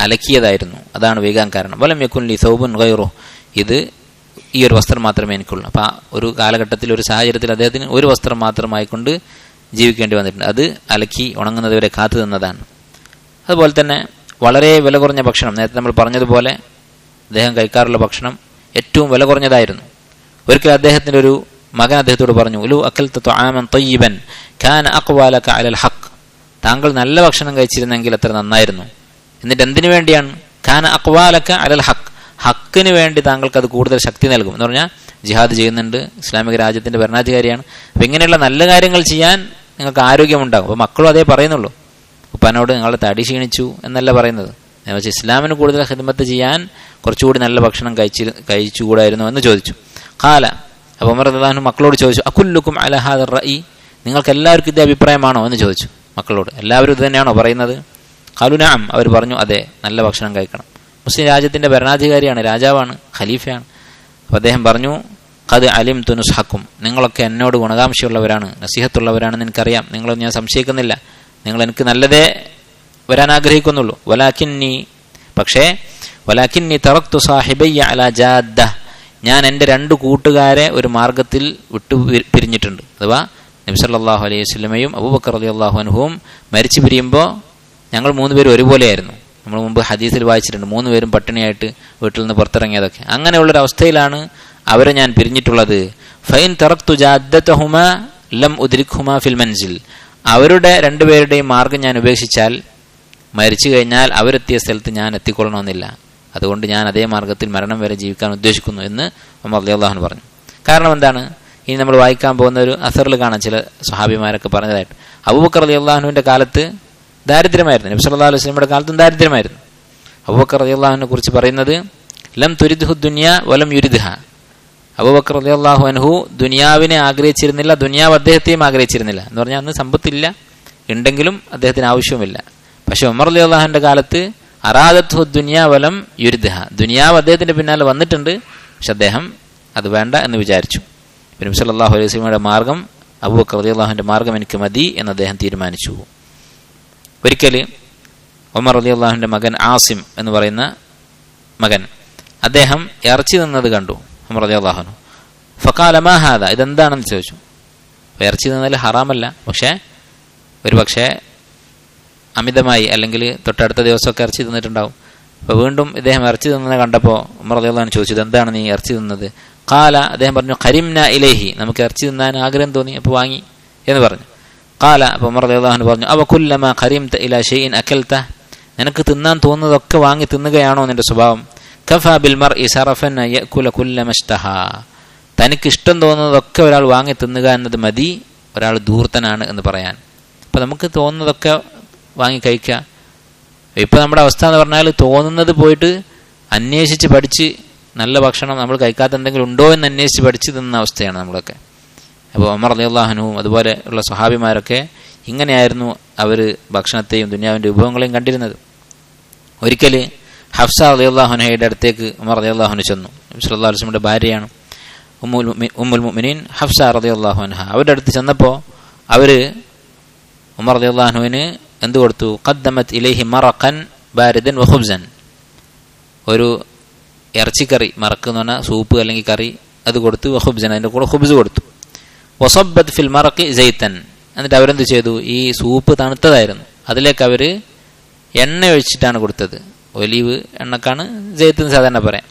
S1: അലക്കിയതായിരുന്നു അതാണ് വീകാൻ കാരണം വലം യക്കുൻലി സൗബുൻ ഗൈറോ ഇത് ഈ ഒരു വസ്ത്രം മാത്രമേ എനിക്കുള്ളൂ അപ്പം ആ ഒരു കാലഘട്ടത്തിൽ ഒരു സാഹചര്യത്തിൽ അദ്ദേഹത്തിന് ഒരു വസ്ത്രം മാത്രമായിക്കൊണ്ട് ജീവിക്കേണ്ടി വന്നിട്ടുണ്ട് അത് അലക്കി ഉണങ്ങുന്നതുവരെ കാത്തു നിന്നതാണ് അതുപോലെ തന്നെ വളരെ വില കുറഞ്ഞ ഭക്ഷണം നേരത്തെ നമ്മൾ പറഞ്ഞതുപോലെ അദ്ദേഹം കഴിക്കാറുള്ള ഭക്ഷണം ഏറ്റവും വില കുറഞ്ഞതായിരുന്നു ഒരിക്കൽ അദ്ദേഹത്തിൻ്റെ ഒരു മകൻ അദ്ദേഹത്തോട് പറഞ്ഞു ഉലു അക്കൽ ആമൻ തൊയ്യബൻ ഖാൻ അക്വാലക അലൽ ഹക്ക് താങ്കൾ നല്ല ഭക്ഷണം കഴിച്ചിരുന്നെങ്കിൽ അത്ര നന്നായിരുന്നു എന്നിട്ട് എന്തിനു വേണ്ടിയാണ് ഖാൻ അക്വാലക അലൽ ഹക്ക് ഹക്കിന് വേണ്ടി താങ്കൾക്ക് അത് കൂടുതൽ ശക്തി നൽകും എന്ന് പറഞ്ഞാൽ ജിഹാദ് ചെയ്യുന്നുണ്ട് ഇസ്ലാമിക രാജ്യത്തിന്റെ ഭരണാധികാരിയാണ് അപ്പം ഇങ്ങനെയുള്ള നല്ല കാര്യങ്ങൾ ചെയ്യാൻ നിങ്ങൾക്ക് ആരോഗ്യമുണ്ടാകും അപ്പോൾ മക്കളും അതേ പറയുന്നുള്ളൂ ഉപ്പാനോട് നിങ്ങളുടെ തടി ക്ഷീണിച്ചു എന്നല്ല പറയുന്നത് പക്ഷേ ഇസ്ലാമിന് കൂടുതൽ ഹിദ്മത്ത് ചെയ്യാൻ കുറച്ചുകൂടി നല്ല ഭക്ഷണം കഴിച്ചു കഴിച്ചുകൂടായിരുന്നു എന്ന് ചോദിച്ചു കാല അപ്പോൾ ഉമർ അള്ളാഹു മക്കളോട് ചോദിച്ചു അക്കുല്ലുക്കും അലഹാദ് റഈ നിങ്ങൾക്ക് എല്ലാവർക്കും ഇതേ അഭിപ്രായമാണോ എന്ന് ചോദിച്ചു മക്കളോട് എല്ലാവരും ഇത് തന്നെയാണോ പറയുന്നത് കാലുനാം അവർ പറഞ്ഞു അതെ നല്ല ഭക്ഷണം കഴിക്കണം മുസ്ലിം രാജ്യത്തിന്റെ ഭരണാധികാരിയാണ് രാജാവാണ് ഖലീഫയാണ് അപ്പോൾ അദ്ദേഹം പറഞ്ഞു കത് അലിം തുനുസ് ഹക്കും നിങ്ങളൊക്കെ എന്നോട് ഗുണകാംക്ഷയുള്ളവരാണ് നസീഹത്തുള്ളവരാണെന്ന് എനിക്കറിയാം നിങ്ങളൊന്നും ഞാൻ സംശയിക്കുന്നില്ല നിങ്ങൾ എനിക്ക് നല്ലതേ വരാൻ ആഗ്രഹിക്കുന്നുള്ളൂ വലാക്കിന്നി പക്ഷേ വലാക്കിന്നി തറക്തു സാഹിബയ്യ അല ജാദ്ദ ഞാൻ എൻ്റെ രണ്ട് കൂട്ടുകാരെ ഒരു മാർഗത്തിൽ വിട്ടു പിരിഞ്ഞിട്ടുണ്ട് അഥവാ നബിസല്ലാഹു അലൈഹി വസ്ലമയും അബൂബക്കർ അലി അള്ളാഹു അനുഭവം മരിച്ചു പിരിയുമ്പോൾ ഞങ്ങൾ മൂന്ന് പേരും ഒരുപോലെയായിരുന്നു നമ്മൾ മുമ്പ് ഹദീസിൽ വായിച്ചിട്ടുണ്ട് മൂന്ന് പേരും പട്ടിണിയായിട്ട് വീട്ടിൽ നിന്ന് പുറത്തിറങ്ങിയതൊക്കെ അങ്ങനെയുള്ളൊരു അവസ്ഥയിലാണ് അവരെ ഞാൻ പിരിഞ്ഞിട്ടുള്ളത് ഫൈൻ തറക്തു ജാദ്ദത്തഹുമ ലം ഉദ്രിഖുമ ഫിൽ മൻസിൽ അവരുടെ രണ്ടുപേരുടെയും മാർഗം ഞാൻ ഉപേക്ഷിച്ചാൽ മരിച്ചു കഴിഞ്ഞാൽ അവരെത്തിയ സ്ഥലത്ത് ഞാൻ എത്തിക്കൊള്ളണമെന്നില്ല അതുകൊണ്ട് ഞാൻ അതേ മാർഗത്തിൽ മരണം വരെ ജീവിക്കാൻ ഉദ്ദേശിക്കുന്നു എന്ന് ഉമർ അലി അള്ളാഹുൻ പറഞ്ഞു കാരണം എന്താണ് ഇനി നമ്മൾ വായിക്കാൻ പോകുന്ന ഒരു അസറിൽ കാണാം ചില സ്വഹാബിമാരൊക്കെ പറഞ്ഞതായിട്ട് അബൂബക്കർ അലി അള്ളാഹുവിൻ്റെ കാലത്ത് ദാരിദ്ര്യമായിരുന്നു നബി സല്ലാ അലൈഹി സ്വലമിയുടെ കാലത്തും ദാരിദ്ര്യമായിരുന്നു അബൂബക്കർ അലി അള്ളാഹുവിനെ കുറിച്ച് പറയുന്നത് ലം തുരിദ്ഹു ദുനിയ വലം യുരിദ്ഹ അബൂബക്കർ അലി അള്ളാഹു അൻഹു ദുനിയാവിനെ ആഗ്രഹിച്ചിരുന്നില്ല ദുനിയാവ് അദ്ദേഹത്തെയും ആഗ്രഹിച്ചിരുന്നില്ല എന്ന് പറഞ്ഞാൽ അന്ന് സമ്പത്തില്ല ഉണ്ടെങ്കിലും അദ്ദേഹത്തിന് ആവശ്യവുമില്ല പക്ഷെ ഉമർ അലി അള്ളാഹുവിൻ്റെ കാലത്ത് അറാദത്ത് ദുനിയ വലം യുരിദ്ഹ ദുനിയാവ് അദ്ദേഹത്തിന്റെ പിന്നാലെ വന്നിട്ടുണ്ട് പക്ഷെ അദ്ദേഹം അത് വേണ്ട എന്ന് വിചാരിച്ചു പിന്നെ സല്ലാഹു അലൈഹി സ്വലമിയുടെ മാർഗം അബൂബക്കർ അലി അള്ളാഹുവിൻ്റെ മാർഗം എനിക്ക് മതി എന്ന് അദ്ദേഹം തീരുമാനിച്ചു ഒരിക്കൽ ഉമർ അലി അള്ളാഹുവിൻ്റെ മകൻ ആസിം എന്ന് പറയുന്ന മകൻ അദ്ദേഹം ഇറച്ചി നിന്നത് കണ്ടു ഉമർ അലി അള്ളാഹുനു ഫക്കാലമാഹാദ ഇതെന്താണെന്ന് ചോദിച്ചു ഇറച്ചി നിന്നാൽ ഹറാമല്ല പക്ഷേ ഒരു പക്ഷേ അമിതമായി അല്ലെങ്കിൽ തൊട്ടടുത്ത ദിവസമൊക്കെ ഇറച്ചി തിന്നിട്ടുണ്ടാവും അപ്പോൾ വീണ്ടും ഇദ്ദേഹം ഇറച്ചി തിന്നത് കണ്ടപ്പോൾ ഉമർ അലി അള്ളഹാൻ ചോദിച്ചത് എന്താണ് നീ ഇറച്ചി തിന്നത് കാല അദ്ദേഹം പറഞ്ഞു കരിംന ഇലേഹി നമുക്ക് ഇറച്ചി തിന്നാൻ ആഗ്രഹം തോന്നി അപ്പോൾ വാങ്ങി എന്ന് പറഞ്ഞു കാല അപ്പോൾ ഉമർ അലി അള്ളഹാൻ പറഞ്ഞു അവ കുല്ലമ ഖരീം ഇല ഷെയ്ൻ അക്കൽത്ത നിനക്ക് തിന്നാൻ തോന്നുന്നതൊക്കെ വാങ്ങി തിന്നുകയാണോ നിന്റെ സ്വഭാവം കഫ ബിൽ മർ ഇസറഫൻ യക്കുല കുല്ലമഷ്ടഹ തനിക്ക് ഇഷ്ടം തോന്നുന്നതൊക്കെ ഒരാൾ വാങ്ങി തിന്നുക എന്നത് മതി ഒരാൾ ധൂർത്തനാണ് എന്ന് പറയാൻ അപ്പം നമുക്ക് തോന്നുന്നതൊക്കെ വാങ്ങി കഴിക്കുക ഇപ്പം നമ്മുടെ അവസ്ഥ എന്ന് പറഞ്ഞാൽ തോന്നുന്നത് പോയിട്ട് അന്വേഷിച്ച് പഠിച്ച് നല്ല ഭക്ഷണം നമ്മൾ കഴിക്കാത്ത എന്തെങ്കിലും ഉണ്ടോ എന്ന് അന്വേഷിച്ച് പഠിച്ച് തിന്ന അവസ്ഥയാണ് നമ്മളൊക്കെ അപ്പോൾ അമർ അലി അള്ളാഹനുവും അതുപോലെ ഉള്ള സ്വഹാബിമാരൊക്കെ ഇങ്ങനെയായിരുന്നു അവർ ഭക്ഷണത്തെയും ദുനിയാവിൻ്റെ വിഭവങ്ങളെയും കണ്ടിരുന്നത് ഒരിക്കൽ ഹഫ്സ അലി അള്ളാഹുനയുടെ അടുത്തേക്ക് ഉമർ അലി അള്ളാഹുന് ചെന്നു സല്ലാ വസ്ലമിൻ്റെ ഭാര്യയാണ് ഉമ്മുൽ ഉമ്മുൽ മുമിനീൻ ഹഫ്സ റതി അള്ളാഹുനഹ അവരുടെ അടുത്ത് ചെന്നപ്പോൾ അവർ ഉമർ അലി അള്ളാഹുവിന് എന്ത് കൊടുത്തു ഖദ്ദമത്ത് ഇലേഹി മറക്കൻ ബാരിദൻ വഹുബ്സൻ ഒരു ഇറച്ചിക്കറി മറക്ക് എന്ന് പറഞ്ഞാൽ സൂപ്പ് അല്ലെങ്കിൽ കറി അത് കൊടുത്തു വഹുബ്സൻ അതിൻ്റെ കൂടെ ഹുബ്സ് കൊടുത്തു വസബത്ത് ഫിൽ മറക്ക് ജെയ്ത്തൻ എന്നിട്ട് അവരെന്ത് ചെയ്തു ഈ സൂപ്പ് തണുത്തതായിരുന്നു അതിലേക്ക് അവർ എണ്ണ ഒഴിച്ചിട്ടാണ് കൊടുത്തത് ഒലീവ് എണ്ണക്കാണ് ജെയ്ത്ത് സാധാരണ പറയാം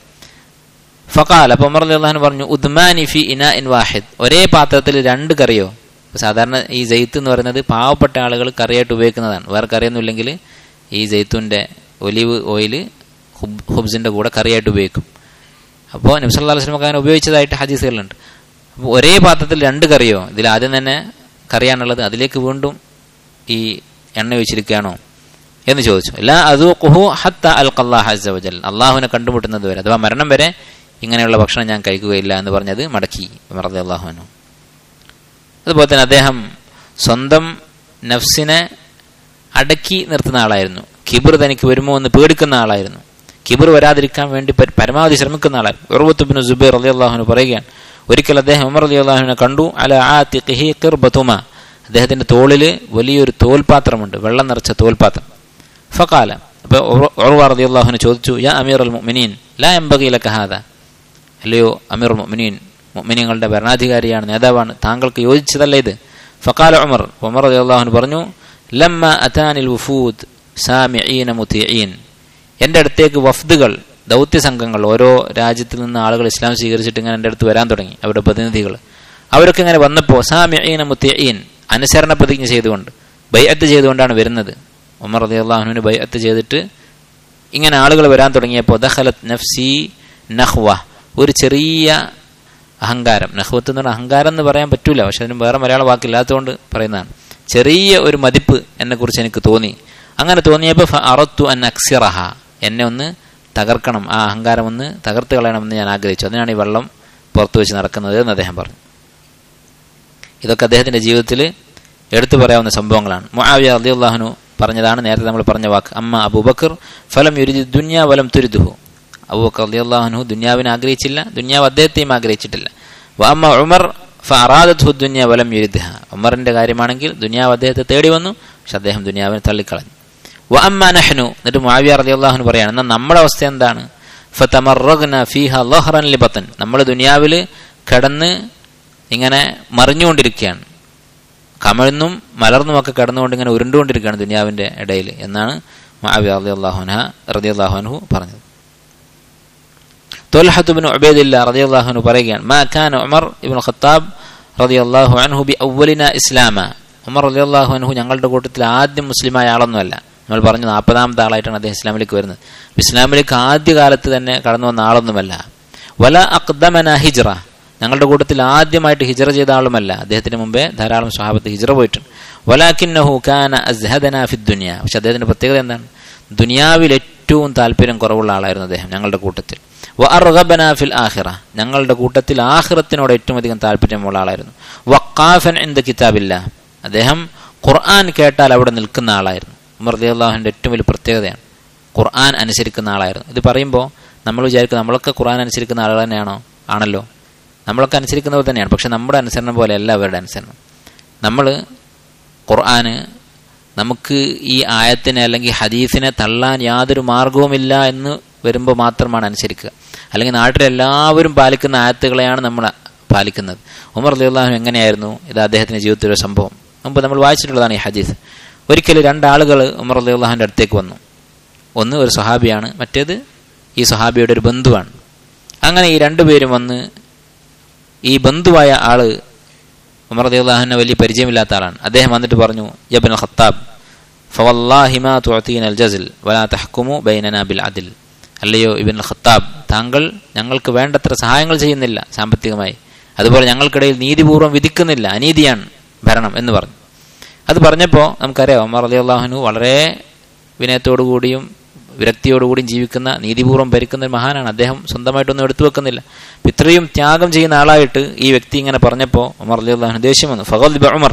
S1: ഫക്കാൽ അപ്പോൾ ഉമർ അള്ളാഹു പറഞ്ഞു ഉദ്മാനി ഫി ഇന ഇൻ വാഹിദ് ഒരേ പാത്രത്തിൽ രണ്ട് കറിയോ സാധാരണ ഈ ജെയ്ത്ത് എന്ന് പറയുന്നത് പാവപ്പെട്ട ആളുകൾ കറിയായിട്ട് ഉപയോഗിക്കുന്നതാണ് വേറെ കറിയൊന്നും ഇല്ലെങ്കിൽ ഈ ജെയ്ത്തുൻ്റെ ഒലിവ് ഓയിൽ ഹുബ് ഹുബ്സിൻ്റെ കൂടെ കറിയായിട്ട് ഉപയോഗിക്കും അപ്പോൾ നബ്സല്ലാ വസ്ലമക്കാൻ ഉപയോഗിച്ചതായിട്ട് ഹദീസുകളുണ്ട് അപ്പോൾ ഒരേ പാത്രത്തിൽ രണ്ട് കറിയോ ഇതിൽ ആദ്യം തന്നെ കറിയാണുള്ളത് അതിലേക്ക് വീണ്ടും ഈ എണ്ണ ഒഴിച്ചിരിക്കുകയാണോ എന്ന് ചോദിച്ചു അല്ല അതു കുഹു ഹത്ത അൽ കല്ലാഹ് ഹസവജൽ അള്ളാഹുവിനെ കണ്ടുമുട്ടുന്നത് വരെ അഥവാ മരണം വരെ ഇങ്ങനെയുള്ള ഭക്ഷണം ഞാൻ കഴിക്കുകയില്ല എന്ന് പറഞ്ഞത് മടക്കി മറന്നു അള്ളാഹുവിനു അതുപോലെ തന്നെ അദ്ദേഹം സ്വന്തം നഫ്സിനെ അടക്കി നിർത്തുന്ന ആളായിരുന്നു കിബിർ തനിക്ക് വരുമോ എന്ന് പേടിക്കുന്ന ആളായിരുന്നു കിബിർ വരാതിരിക്കാൻ വേണ്ടി പരമാവധി ശ്രമിക്കുന്ന ആളായിരുന്നു ഉറവത്തുബിന് ജുബൈർ അലി അള്ളാഹുന് പറയുകയാണ് ഒരിക്കൽ അദ്ദേഹം ഉമർ അലി അള്ളാഹുവിനെ കണ്ടു അല ആ തിഹിർ ബത്തുമ അദ്ദേഹത്തിന്റെ തോളിൽ വലിയൊരു തോൽപാത്രമുണ്ട് വെള്ളം നിറച്ച തോൽപാത്രം ഫക്കാല അപ്പോൾ ഉറവ റളിയല്ലാഹുവിന് ചോദിച്ചു യാ അമീർ അൽ മുഅ്മിനീൻ ലാ എംബഗി ലക ഹാദ അല്ലയോ അമീർ മുഅ്മിനീൻ മുഅ്മിനീങ്ങളുടെ ഭരണാധികാരിയാണ് നേതാവാണ് താങ്കൾക്ക് യോജിച്ചതല്ല ഇത് ഫഖാല ഉമർ ഉമർ റളിയല്ലാഹു പറഞ്ഞു ലമ്മ അതാനിൽ വുഫൂദ് സാമിഈന മുതിഈൻ എൻ്റെ അടുത്തേക്ക് വഫ്ദുകൾ ദൗത്യ സംഘങ്ങൾ ഓരോ രാജ്യത്തിൽ നിന്ന് ആളുകൾ ഇസ്ലാം സ്വീകരിച്ചിട്ട് ഇങ്ങനെ എൻ്റെ അടുത്ത് വരാൻ തുടങ്ങി അവരുടെ പ്രതിനിധികൾ അവരൊക്കെ ഇങ്ങനെ വന്നപ്പോൾ സാമിഈന മുതിഈൻ അനുസരണ പ്രതിജ്ഞ ചെയ്തുകൊണ്ട് ബൈഅത്ത് ചെയ്തുകൊണ്ടാണ് വരുന്നത് ഉമർ റളിയല്ലാഹുവിന് ബൈഅത്ത് ചെയ്തിട്ട് ഇങ്ങനെ ആളുകൾ വരാൻ തുടങ്ങിയപ്പോൾ ദഖലത് നഫ്സി നഹ്വ ഒരു ചെറിയ അഹങ്കാരം നഹ്വത്ത് എന്ന് പറഞ്ഞാൽ അഹങ്കാരം എന്ന് പറയാൻ പറ്റൂല പക്ഷെ അതിന് വേറെ മലയാള വാക്കില്ലാത്തതുകൊണ്ട് പറയുന്നതാണ് ചെറിയ ഒരു മതിപ്പ് എന്നെക്കുറിച്ച് എനിക്ക് തോന്നി അങ്ങനെ തോന്നിയപ്പോൾ അറത്തു അൻ അക്സിറഹ എന്നെ ഒന്ന് തകർക്കണം ആ അഹങ്കാരം ഒന്ന് തകർത്ത് കളയണമെന്ന് ഞാൻ ആഗ്രഹിച്ചു അതിനാണ് ഈ വെള്ളം പുറത്തു വെച്ച് നടക്കുന്നത് എന്ന് അദ്ദേഹം പറഞ്ഞു ഇതൊക്കെ അദ്ദേഹത്തിന്റെ ജീവിതത്തിൽ എടുത്തു പറയാവുന്ന സംഭവങ്ങളാണ് മുആവിയ റളിയല്ലാഹു പറഞ്ഞതാണ് നേരത്തെ നമ്മൾ പറഞ്ഞ വാക്ക് അമ്മ അബൂബക്കർ ഫലം യുരിദു ദുന്യ വലം തുരിദുഹു അബൂബക്കർ റളിയല്ലാഹു ദുന്യാവിനെ ആഗ്രഹിച്ചില്ല ദുന്യാവ് അദ്ദേഹത്തെയും ആഗ്രഹിച്ചിട്ടില്ല വ അമ്മ ഉമർ ഫറാദത്ഹു ദുന്യ വലം യുരിദ്ഹ ഉമറിന്റെ കാര്യമാണെങ്കിൽ ദുന്യാവ് അദ്ദേഹത്തെ തേടി വന്നു പക്ഷെ അദ്ദേഹം ദുന്യാവിനെ തള്ളിക്കളഞ്ഞു വ അമ്മ നഹ്നു എന്നിട്ട് മുആവിയ റളിയല്ലാഹു പറയാണ് എന്നാൽ നമ്മുടെ അവസ്ഥ എന്താണ് ഫതമറഗ്ന ഫീഹ ലഹ്റൻ ലിബത്തൻ നമ്മൾ ദുനിയാവിൽ കിടന്ന് ഇങ്ങനെ മറിഞ്ഞുകൊണ്ടിരിക്കുകയാണ് കമഴ്ന്നും മലർന്നുമൊക്കെ കിടന്നുകൊണ്ട് ഇങ്ങനെ ഉരുണ്ടുകൊണ്ടിരിക്കുകയാണ് ദുനിയാവിന്റെ ഇടയിൽ എന്നാണ് മുആവിയ റളിയല്ലാഹുഅൻഹ റളിയല്ലാഹു പറഞ്ഞത് തൊൽഹത്ത് ബിൻ ഉബൈദില്ല റളിയല്ലാഹു പറയുകയാണ് മാ കാന ഉമർ ഇബ്നു ഖത്താബ് റളിയല്ലാഹു അൻഹു ബി അവലിന ഇസ്ലാമ ഉമർ റളിയല്ലാഹു അൻഹു ഞങ്ങളുടെ കൂട്ടത്തിൽ ആദ്യം മുസ്ലിമായ ആളൊന്നുമല്ല നമ്മൾ പറഞ്ഞു നാൽപ്പതാമത്തെ ആളായിട്ടാണ് അദ്ദേഹം ഇസ്ലാമിലേക്ക് വരുന്നത് ഇസ്ലാമിലേക്ക് ആദ്യ കാലത്ത് തന്നെ കടന്നു വന്ന ആളൊന്നുമല്ല വല അക്ദമന ഹിജ്റ ഞങ്ങളുടെ കൂട്ടത്തിൽ ആദ്യമായിട്ട് ഹിജ്റ ചെയ്ത ആളുമല്ല അദ്ദേഹത്തിന് മുമ്പേ ധാരാളം സ്വഹാബത്ത് ഹിജ്റ പോയിട്ടുണ്ട് വലാക്കിന്നഹു കാന അസ്ഹദന ഫി ദുനിയ പക്ഷെ അദ്ദേഹത്തിന്റെ പ്രത്യേകത എന്താണ് ദുനിയാവിൽ ഏറ്റവും താല്പര്യം കുറവുള്ള ആളായിരുന്നു അദ്ദേഹം ഞങ്ങളുടെ കൂട്ടത്തിൽ വഅർഗബന ഫിൽ ആഖിറ ഞങ്ങളുടെ കൂട്ടത്തിൽ ആഖിറത്തിനോട് ഏറ്റവും അധികം താല്പര്യമുള്ള ആളായിരുന്നു വഖാഫൻ എന്ത് കിതാബില്ല അദ്ദേഹം ഖുർആൻ കേട്ടാൽ അവിടെ നിൽക്കുന്ന ആളായിരുന്നു ഉമർ റളിയല്ലാഹുവിന്റെ ഏറ്റവും വലിയ പ്രത്യേകതയാണ് ഖുർആൻ അനുസരിക്കുന്ന ആളായിരുന്നു ഇത് പറയുമ്പോൾ നമ്മൾ വിചാരിക്കും നമ്മളൊക്കെ ഖുർആൻ അനുസരിക്കുന്ന ആളുകൾ തന്നെയാണോ ആണല്ലോ നമ്മളൊക്കെ അനുസരിക്കുന്നവർ തന്നെയാണ് പക്ഷെ നമ്മുടെ അനുസരണം പോലെയല്ല അവരുടെ അനുസരണം നമ്മൾ ഖുർആന് നമുക്ക് ഈ ആയത്തിനെ അല്ലെങ്കിൽ ഹദീസിനെ തള്ളാൻ യാതൊരു മാർഗവുമില്ല എന്ന് വരുമ്പോൾ മാത്രമാണ് അനുസരിക്കുക അല്ലെങ്കിൽ നാട്ടിലെല്ലാവരും പാലിക്കുന്ന ആയത്തുകളെയാണ് നമ്മൾ പാലിക്കുന്നത് ഉമർ അലിയുള്ളാഹു എങ്ങനെയായിരുന്നു ഇത് അദ്ദേഹത്തിന്റെ ജീവിതത്തിലെ സംഭവം മുമ്പ് നമ്മൾ വായിച്ചിട്ടുള്ളതാണ് ഈ ഹദീസ് ഒരിക്കലും രണ്ടാളുകൾ ഉമർ അലിയുള്ളാഹുവിൻ്റെ അടുത്തേക്ക് വന്നു ഒന്ന് ഒരു സഹാബിയാണ് മറ്റേത് ഈ സഹാബിയുടെ ഒരു ബന്ധുവാണ് അങ്ങനെ ഈ രണ്ടുപേരും വന്ന് ഈ ബന്ധുവായ ആള് ഉമർ അലിയുള്ളാഹുവിനെ വലിയ പരിചയമില്ലാത്ത ആളാണ് അദ്ദേഹം വന്നിട്ട് പറഞ്ഞു യബിൻ ഖത്താബ് ഫവല്ലാഹി മാ തുഅതീന അൽ ജസൽ വലാ തഹ്കുമു ബൈനനാ ബിൽ അദിൽ അല്ലയോ ഇബിൻ ഖത്താബ് താങ്കൾ ഞങ്ങൾക്ക് വേണ്ടത്ര സഹായങ്ങൾ ചെയ്യുന്നില്ല സാമ്പത്തികമായി അതുപോലെ ഞങ്ങൾക്കിടയിൽ നീതിപൂർവ്വം വിധിക്കുന്നില്ല അനീതിയാണ് ഭരണം എന്ന് പറഞ്ഞു അത് പറഞ്ഞപ്പോൾ നമുക്കറിയാം ഉമർ അലി അള്ളാഹുനു വളരെ വിനയത്തോടുകൂടിയും വിരക്തിയോടുകൂടിയും ജീവിക്കുന്ന നീതിപൂർവ്വം ഭരിക്കുന്ന ഒരു മഹാനാണ് അദ്ദേഹം സ്വന്തമായിട്ടൊന്നും എടുത്തു വെക്കുന്നില്ല ഇത്രയും ത്യാഗം ചെയ്യുന്ന ആളായിട്ട് ഈ വ്യക്തി ഇങ്ങനെ പറഞ്ഞപ്പോൾ ഉമർ അലി അള്ളാഹുന് ദേഷ്യം വന്നു ഫഗൽ ഉമർ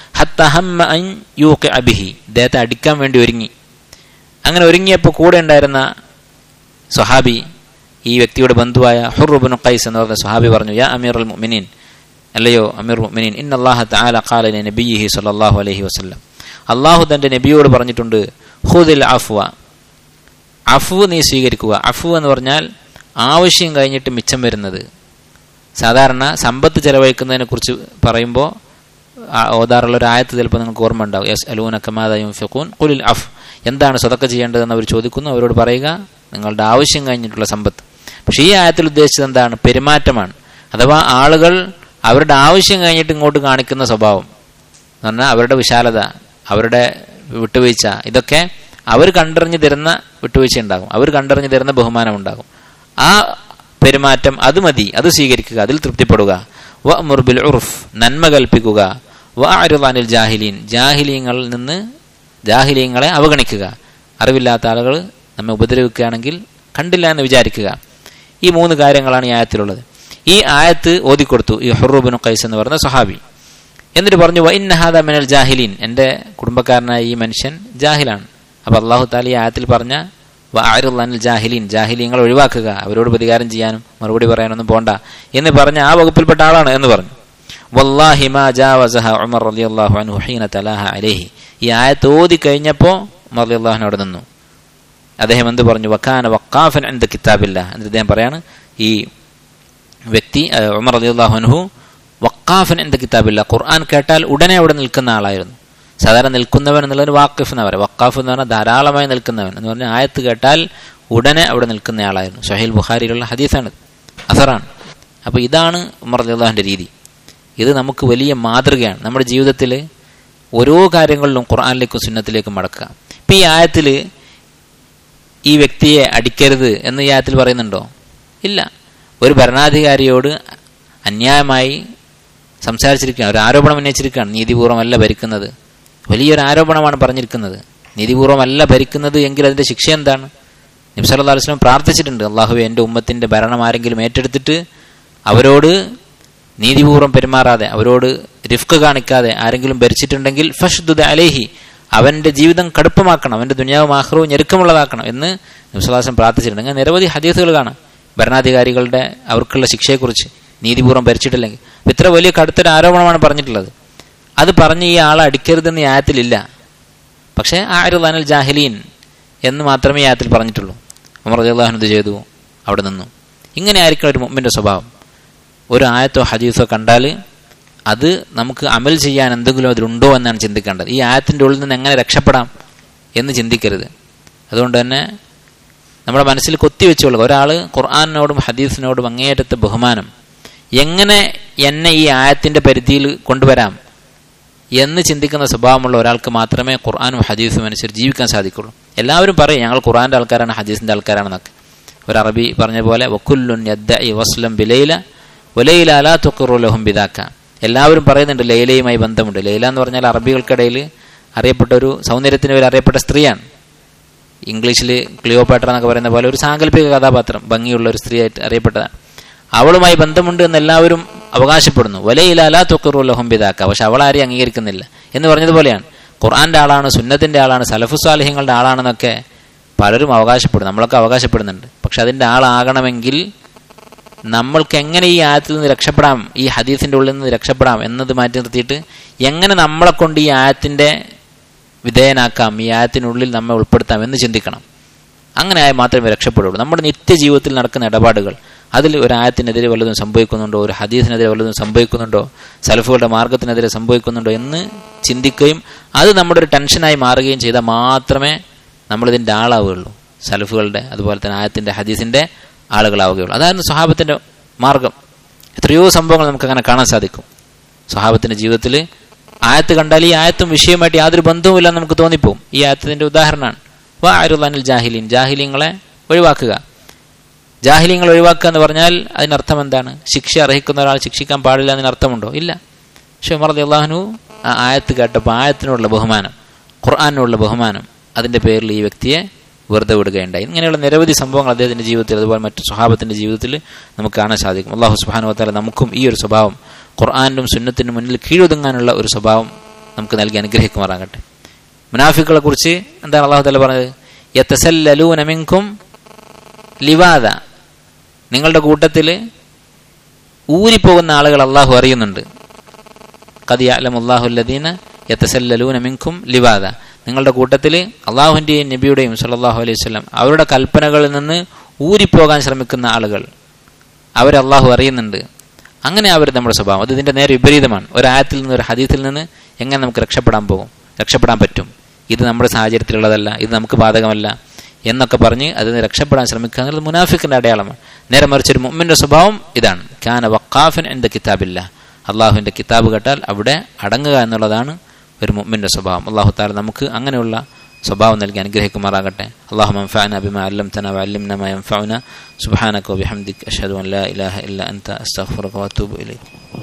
S1: അബിഹി അദ്ദേഹത്തെ അടിക്കാൻ വേണ്ടി ഒരുങ്ങി അങ്ങനെ ഒരുങ്ങിയപ്പോൾ കൂടെ ഉണ്ടായിരുന്ന സ്വഹാബി ഈ വ്യക്തിയുടെ ബന്ധുവായ ഹുറുബുൻ ഖൈസ് എന്ന് പറഞ്ഞ സ്വഹാബി പറഞ്ഞു യാ അമീർ അൽ മുഅ്മിനീൻ അല്ലയോ അമീർ മുഅ്മിനീൻ ഇന്ന അല്ലാഹ തആല ഖാല ലി നബിയിഹി സ്വല്ലല്ലാഹു അലൈഹി വസല്ലം അള്ളാഹു തന്റെ നബിയോട് പറഞ്ഞിട്ടുണ്ട് ഖുദിൽ അഫ്വ അഫു നീ സ്വീകരിക്കുക അഫു എന്ന് പറഞ്ഞാൽ ആവശ്യം കഴിഞ്ഞിട്ട് മിച്ചം വരുന്നത് സാധാരണ സമ്പത്ത് ചെലവഴിക്കുന്നതിനെ കുറിച്ച് പറയുമ്പോൾ ഓതാറുള്ള ഒരു ആയത്ത് ചിലപ്പോൾ നിങ്ങൾക്ക് ഓർമ്മ ഉണ്ടാവും യസ് അലൂന കമാദയും ഫിഖൂൻ കുലിൽ അഫ് എന്താണ് സ്വതക്ക ചെയ്യേണ്ടതെന്ന് അവർ ചോദിക്കുന്നു അവരോട് പറയുക നിങ്ങളുടെ ആവശ്യം കഴിഞ്ഞിട്ടുള്ള സമ്പത്ത് പക്ഷേ ഈ ആയത്തിൽ ഉദ്ദേശിച്ചത് എന്താണ് പെരുമാറ്റമാണ് അഥവാ ആളുകൾ അവരുടെ ആവശ്യം കഴിഞ്ഞിട്ട് ഇങ്ങോട്ട് കാണിക്കുന്ന സ്വഭാവം എന്ന് പറഞ്ഞാൽ അവരുടെ വിശാലത അവരുടെ വിട്ടുവീഴ്ച ഇതൊക്കെ അവർ കണ്ടറിഞ്ഞു തരുന്ന വിട്ടുവീഴ്ച ഉണ്ടാകും അവർ കണ്ടറിഞ്ഞു തരുന്ന ബഹുമാനം ഉണ്ടാകും ആ പെരുമാറ്റം അത് മതി അത് സ്വീകരിക്കുക അതിൽ തൃപ്തിപ്പെടുക വ മുർബിൽ ഉറുഫ് നന്മ കൽപ്പിക്കുക വ അരുവാനിൽ ജാഹിലീൻ ജാഹിലീങ്ങളിൽ നിന്ന് ജാഹിലീങ്ങളെ അവഗണിക്കുക അറിവില്ലാത്ത ആളുകൾ നമ്മെ ഉപദ്രവിക്കുകയാണെങ്കിൽ കണ്ടില്ല എന്ന് വിചാരിക്കുക ഈ മൂന്ന് കാര്യങ്ങളാണ് ഈ ആയത്തിലുള്ളത് ഈ ആയത്ത് ഓതിക്കൊടുത്തു ഈ ഹുറൂബിൻ ഖൈസ് എന്ന് പറയുന്ന സഹാബി എന്നിട്ട് പറഞ്ഞു വൈന്നഹാദ മിനൽ ജാഹിലീൻ എൻ്റെ കുടുംബക്കാരനായ ഈ മനുഷ്യൻ ജാഹിലാണ് അപ്പോൾ അള്ളാഹു താലി ഈ ആയത്തിൽ പറഞ്ഞ ആരുള്ളനിൽ ജാഹിലീൻ ജാഹിലീങ്ങൾ ഒഴിവാക്കുക അവരോട് പ്രതികാരം ചെയ്യാനും മറുപടി പറയാനൊന്നും പോണ്ട എന്ന് പറഞ്ഞ ആ വകുപ്പിൽപ്പെട്ട ആളാണ് എന്ന് പറഞ്ഞു വല്ലാഹി മാ ജാവസഹ ഉമർ റളിയല്ലാഹു അൻഹു ഹീന തലാഹ അലൈഹി ഈ ആയത്ത് ഓതി കഴിഞ്ഞപ്പോൾ ഉമർ റളിയല്ലാഹു അവിടെ നിന്നു അദ്ദേഹം എന്ത് പറഞ്ഞു വക്കാന വക്കാഫൻ എന്ത് കിതാബില്ല എന്നിട്ട് അദ്ദേഹം പറയാണ് ഈ വ്യക്തി അഹ് ഉമർ അലിഹുഹു വക്കാഫൻ എന്ത് കിതാബില്ല ഖുർആൻ കേട്ടാൽ ഉടനെ അവിടെ നിൽക്കുന്ന ആളായിരുന്നു സാധാരണ നിൽക്കുന്നവൻ എന്നുള്ളൊരു വാക്കിഫ് എന്ന് പറയാം വക്കാഫ് എന്ന് പറഞ്ഞാൽ ധാരാളമായി നിൽക്കുന്നവൻ എന്ന് പറഞ്ഞാൽ ആയത്ത് കേട്ടാൽ ഉടനെ അവിടെ നിൽക്കുന്ന ആളായിരുന്നു ഷഹീൽ ബുഖാരിയിലുള്ള ഹദീസാണ് അസറാണ് അപ്പോൾ ഇതാണ് ഉമർ അലിഹുല്ലാഹിൻ്റെ രീതി ഇത് നമുക്ക് വലിയ മാതൃകയാണ് നമ്മുടെ ജീവിതത്തിൽ ഓരോ കാര്യങ്ങളിലും ഖുർആാനിലേക്കും സുന്നത്തിലേക്കും മടക്കുക ഇപ്പം ഈ ആയത്തിൽ ഈ വ്യക്തിയെ അടിക്കരുത് എന്ന് ഈ ആയത്തിൽ പറയുന്നുണ്ടോ ഇല്ല ഒരു ഭരണാധികാരിയോട് അന്യായമായി സംസാരിച്ചിരിക്കുകയാണ് ഒരു ആരോപണം ഉന്നയിച്ചിരിക്കുകയാണ് നീതിപൂർവ്വമല്ല ഭരിക്കുന്നത് വലിയൊരു ആരോപണമാണ് പറഞ്ഞിരിക്കുന്നത് നീതിപൂർവ്വമല്ല ഭരിക്കുന്നത് എങ്കിൽ അതിൻ്റെ ശിക്ഷ എന്താണ് നിബ്സല്ലാ അലുസ്ലാം പ്രാർത്ഥിച്ചിട്ടുണ്ട് അള്ളാഹു എൻ്റെ ഉമ്മത്തിൻ്റെ ഭരണം ആരെങ്കിലും ഏറ്റെടുത്തിട്ട് അവരോട് നീതിപൂർവ്വം പെരുമാറാതെ അവരോട് റിഫ്ക്ക് കാണിക്കാതെ ആരെങ്കിലും ഭരിച്ചിട്ടുണ്ടെങ്കിൽ ഫഷ്ദുദ് അലേഹി അവൻ്റെ ജീവിതം കടുപ്പമാക്കണം അവൻ്റെ ദുനിയാവും ആഹ്റവും ഞെരുക്കമുള്ളതാക്കണം എന്ന് നിബ്സലാസം പ്രാർത്ഥിച്ചിട്ടുണ്ട് അങ്ങനെ നിരവധി ഹദീസുകൾ കാണാം ഭരണാധികാരികളുടെ അവർക്കുള്ള ശിക്ഷയെക്കുറിച്ച് നീതിപൂർവ്വം ഭരിച്ചിട്ടില്ലെങ്കിൽ ഇത്ര വലിയ കടുത്തൊരു ആരോപണമാണ് പറഞ്ഞിട്ടുള്ളത് അത് പറഞ്ഞ് ഈ ആളെ അടിക്കരുതെന്ന് ഈ ആയത്തിലില്ല പക്ഷേ ആരുദാനൽ ജാഹിലീൻ എന്ന് മാത്രമേ ഈ ആയത്തിൽ പറഞ്ഞിട്ടുള്ളൂ ഉമർ അള്ളാഹുൻ ഇത് ചെയ്തു അവിടെ നിന്നു ഇങ്ങനെ ആയിരിക്കണം ഒരു മുമ്മിൻ്റെ സ്വഭാവം ഒരു ആയത്തോ ഹദീസോ കണ്ടാൽ അത് നമുക്ക് അമൽ ചെയ്യാൻ എന്തെങ്കിലും അതിലുണ്ടോ എന്നാണ് ചിന്തിക്കേണ്ടത് ഈ ആയത്തിൻ്റെ ഉള്ളിൽ നിന്ന് എങ്ങനെ രക്ഷപ്പെടാം എന്ന് ചിന്തിക്കരുത് അതുകൊണ്ട് തന്നെ നമ്മുടെ മനസ്സിൽ കൊത്തിവെച്ചുകൊള്ളുക ഒരാൾ ഖുർആാനിനോടും ഹദീസിനോടും അങ്ങേയറ്റത്തെ ബഹുമാനം എങ്ങനെ എന്നെ ഈ ആയത്തിൻ്റെ പരിധിയിൽ കൊണ്ടുവരാം എന്ന് ചിന്തിക്കുന്ന സ്വഭാവമുള്ള ഒരാൾക്ക് മാത്രമേ ഖുർആാനും ഹദീസും അനുസരിച്ച് ജീവിക്കാൻ സാധിക്കുള്ളൂ എല്ലാവരും പറയും ഞങ്ങൾ ഖുർആൻ്റെ ആൾക്കാരാണ് ഹദീസിൻ്റെ ആൾക്കാരാണെന്നൊക്കെ ഒരു അറബി പറഞ്ഞ പോലെ വക്കുല്ലുൻ യദ്ദ ഇ വസ്ലം ബിലൈല ഒലയില അലാ തൊക്കുറുലഹും ബിദാക്ക എല്ലാവരും പറയുന്നുണ്ട് ലൈലയുമായി ബന്ധമുണ്ട് ലൈല എന്ന് പറഞ്ഞാൽ അറബികൾക്കിടയിൽ അറിയപ്പെട്ട ഒരു സൗന്ദര്യത്തിന് പേര് അറിയപ്പെട്ട സ്ത്രീയാണ് ഇംഗ്ലീഷിൽ ക്ലിയോപാട്ര എന്നൊക്കെ പറയുന്ന പോലെ ഒരു സാങ്കല്പിക കഥാപാത്രം ഭംഗിയുള്ള ഒരു സ്ത്രീയായിട്ട് അറിയപ്പെട്ടതാണ് അവളുമായി ബന്ധമുണ്ട് എന്ന് എല്ലാവരും അവകാശപ്പെടുന്നു വലയില അലാ തൊക്കുറുലഹും ബിദാക്ക പക്ഷെ അവൾ ആരെയും അംഗീകരിക്കുന്നില്ല എന്ന് പറഞ്ഞതുപോലെയാണ് ഖുർആന്റെ ആളാണ് സുന്നത്തിന്റെ ആളാണ് സലഫു സാലിഹ്യങ്ങളുടെ ആളാണെന്നൊക്കെ പലരും അവകാശപ്പെടും നമ്മളൊക്കെ അവകാശപ്പെടുന്നുണ്ട് പക്ഷെ അതിൻ്റെ ആളാകണമെങ്കിൽ നമ്മൾക്ക് എങ്ങനെ ഈ ആയത്തിൽ നിന്ന് രക്ഷപ്പെടാം ഈ ഹദീസിൻ്റെ ഉള്ളിൽ നിന്ന് രക്ഷപ്പെടാം എന്നത് മാറ്റി നിർത്തിയിട്ട് എങ്ങനെ നമ്മളെ കൊണ്ട് ഈ ആയത്തിൻ്റെ വിധേയനാക്കാം ഈ ആയത്തിനുള്ളിൽ നമ്മെ ഉൾപ്പെടുത്താം എന്ന് ചിന്തിക്കണം അങ്ങനെ ആയാൽ മാത്രമേ രക്ഷപ്പെടുള്ളൂ നമ്മുടെ നിത്യജീവിതത്തിൽ നടക്കുന്ന ഇടപാടുകൾ അതിൽ ഒരു ആയത്തിനെതിരെ വല്ലതും സംഭവിക്കുന്നുണ്ടോ ഒരു ഹദീസിനെതിരെ വല്ലതും സംഭവിക്കുന്നുണ്ടോ സലഫുകളുടെ മാർഗത്തിനെതിരെ സംഭവിക്കുന്നുണ്ടോ എന്ന് ചിന്തിക്കുകയും അത് നമ്മുടെ ഒരു ടെൻഷനായി മാറുകയും ചെയ്താൽ മാത്രമേ നമ്മളിതിൻ്റെ ആളാവുകയുള്ളൂ സലഫുകളുടെ അതുപോലെ തന്നെ ആയത്തിൻ്റെ ഹദീസിൻ്റെ ആളുകളാവുകയുള്ളൂ അതായിരുന്നു സ്വഹാബത്തിൻ്റെ മാർഗം എത്രയോ സംഭവങ്ങൾ നമുക്ക് അങ്ങനെ കാണാൻ സാധിക്കും സ്വഹാബത്തിൻ്റെ ജീവിതത്തിൽ ആയത്ത് കണ്ടാൽ ഈ ആയത്തും വിഷയമായിട്ട് യാതൊരു ബന്ധവുമില്ല എന്ന് നമുക്ക് തോന്നിപ്പോവും ഈ ആയത്തിൻ്റെ ഉദാഹരണമാണ് വാ ആരുല്ലാനിൽ ജാഹിലീൻ ജാഹിലീങ്ങളെ ഒഴിവാക്കുക ജാഹിലീങ്ങൾ ഒഴിവാക്കുക എന്ന് പറഞ്ഞാൽ അതിനർത്ഥം എന്താണ് ശിക്ഷ അർഹിക്കുന്ന ഒരാൾ ശിക്ഷിക്കാൻ പാടില്ല എന്നതിനർത്ഥമുണ്ടോ ഇല്ല പക്ഷെ ഉമർ അള്ളാഹുനു ആ ആയത്ത് കേട്ടപ്പോൾ ആയത്തിനുള്ള ബഹുമാനം ഖുർആാനുള്ള ബഹുമാനം അതിൻ്റെ പേരിൽ ഈ വ്യക്തിയെ വെറുതെ വിടുകയുണ്ടായി ഇങ്ങനെയുള്ള നിരവധി സംഭവങ്ങൾ അദ്ദേഹത്തിൻ്റെ ജീവിതത്തിൽ അതുപോലെ മറ്റു സ്വഭാവത്തിൻ്റെ ജീവിതത്തിൽ നമുക്ക് കാണാൻ സാധിക്കും അള്ളാഹു സുബാനു വത്താല നമുക്കും ഈ ഒരു സ്വഭാവം ഖുർആാനും സുന്നത്തിനും മുന്നിൽ കീഴൊതുങ്ങാനുള്ള ഒരു സ്വഭാവം നമുക്ക് നൽകി അനുഗ്രഹിക്കുമാറാകട്ടെ മുനാഫിക്കുകളെ കുറിച്ച് എന്താണ് അള്ളാഹു താല പറഞ്ഞത് യത്തസല്ലൂനമിങ്കും ലിവാദ നിങ്ങളുടെ കൂട്ടത്തിൽ ഊരിപ്പോകുന്ന ആളുകൾ അള്ളാഹു അറിയുന്നുണ്ട് കദിയാലം അള്ളാഹുല്ലദീന യത്തസല്ലൂന മിങ്കും ലിവാദ നിങ്ങളുടെ കൂട്ടത്തിൽ അള്ളാഹുവിൻ്റെയും നബിയുടെയും സല്ലാഹു അലൈഹി സ്വലം അവരുടെ കൽപ്പനകളിൽ നിന്ന് ഊരിപ്പോകാൻ ശ്രമിക്കുന്ന ആളുകൾ അവരെ അള്ളാഹു അറിയുന്നുണ്ട് അങ്ങനെ അവർ നമ്മുടെ സ്വഭാവം അത് ഇതിൻ്റെ നേരെ വിപരീതമാണ് ഒരായത്തിൽ നിന്ന് ഒരു ഹദീത്തിൽ നിന്ന് എങ്ങനെ നമുക്ക് രക്ഷപ്പെടാൻ പോകും രക്ഷപ്പെടാൻ പറ്റും ഇത് നമ്മുടെ സാഹചര്യത്തിലുള്ളതല്ല ഇത് നമുക്ക് ബാധകമല്ല എന്നൊക്കെ പറഞ്ഞ് അതിൽ നിന്ന് രക്ഷപ്പെടാൻ ശ്രമിക്കുക എന്നുള്ളത് മുനാഫിക്കിൻ്റെ അടയാളമാണ് നേരെ മറിച്ച് ഒരു മുമ്മിൻ്റെ സ്വഭാവം ഇതാണ് ഖാന വക്കാഫിൻ എൻ്റെ കിതാബില്ല അള്ളാഹുവിൻ്റെ കിതാബ് കേട്ടാൽ അവിടെ അടങ്ങുക എന്നുള്ളതാണ് ഒരു മുമ്മിൻ്റെ സ്വഭാവം അള്ളാഹു താല നമുക്ക് അങ്ങനെയുള്ള സ്വഭാവം നൽകി അനുഗ്രഹിക്കുമാറാകട്ടെ അള്ളാഹു മൻഫഅന ബിമ അല്ലംതന വഅല്ലിംന മാ യൻഫഉന സുബ്ഹാനക വബിഹംദിക അഷ്ഹദു അൻ ലാ ഇലാഹ ഇല്ല അൻത അസ്തഗ്ഫിറുക വഅതൂബു ഇലൈക്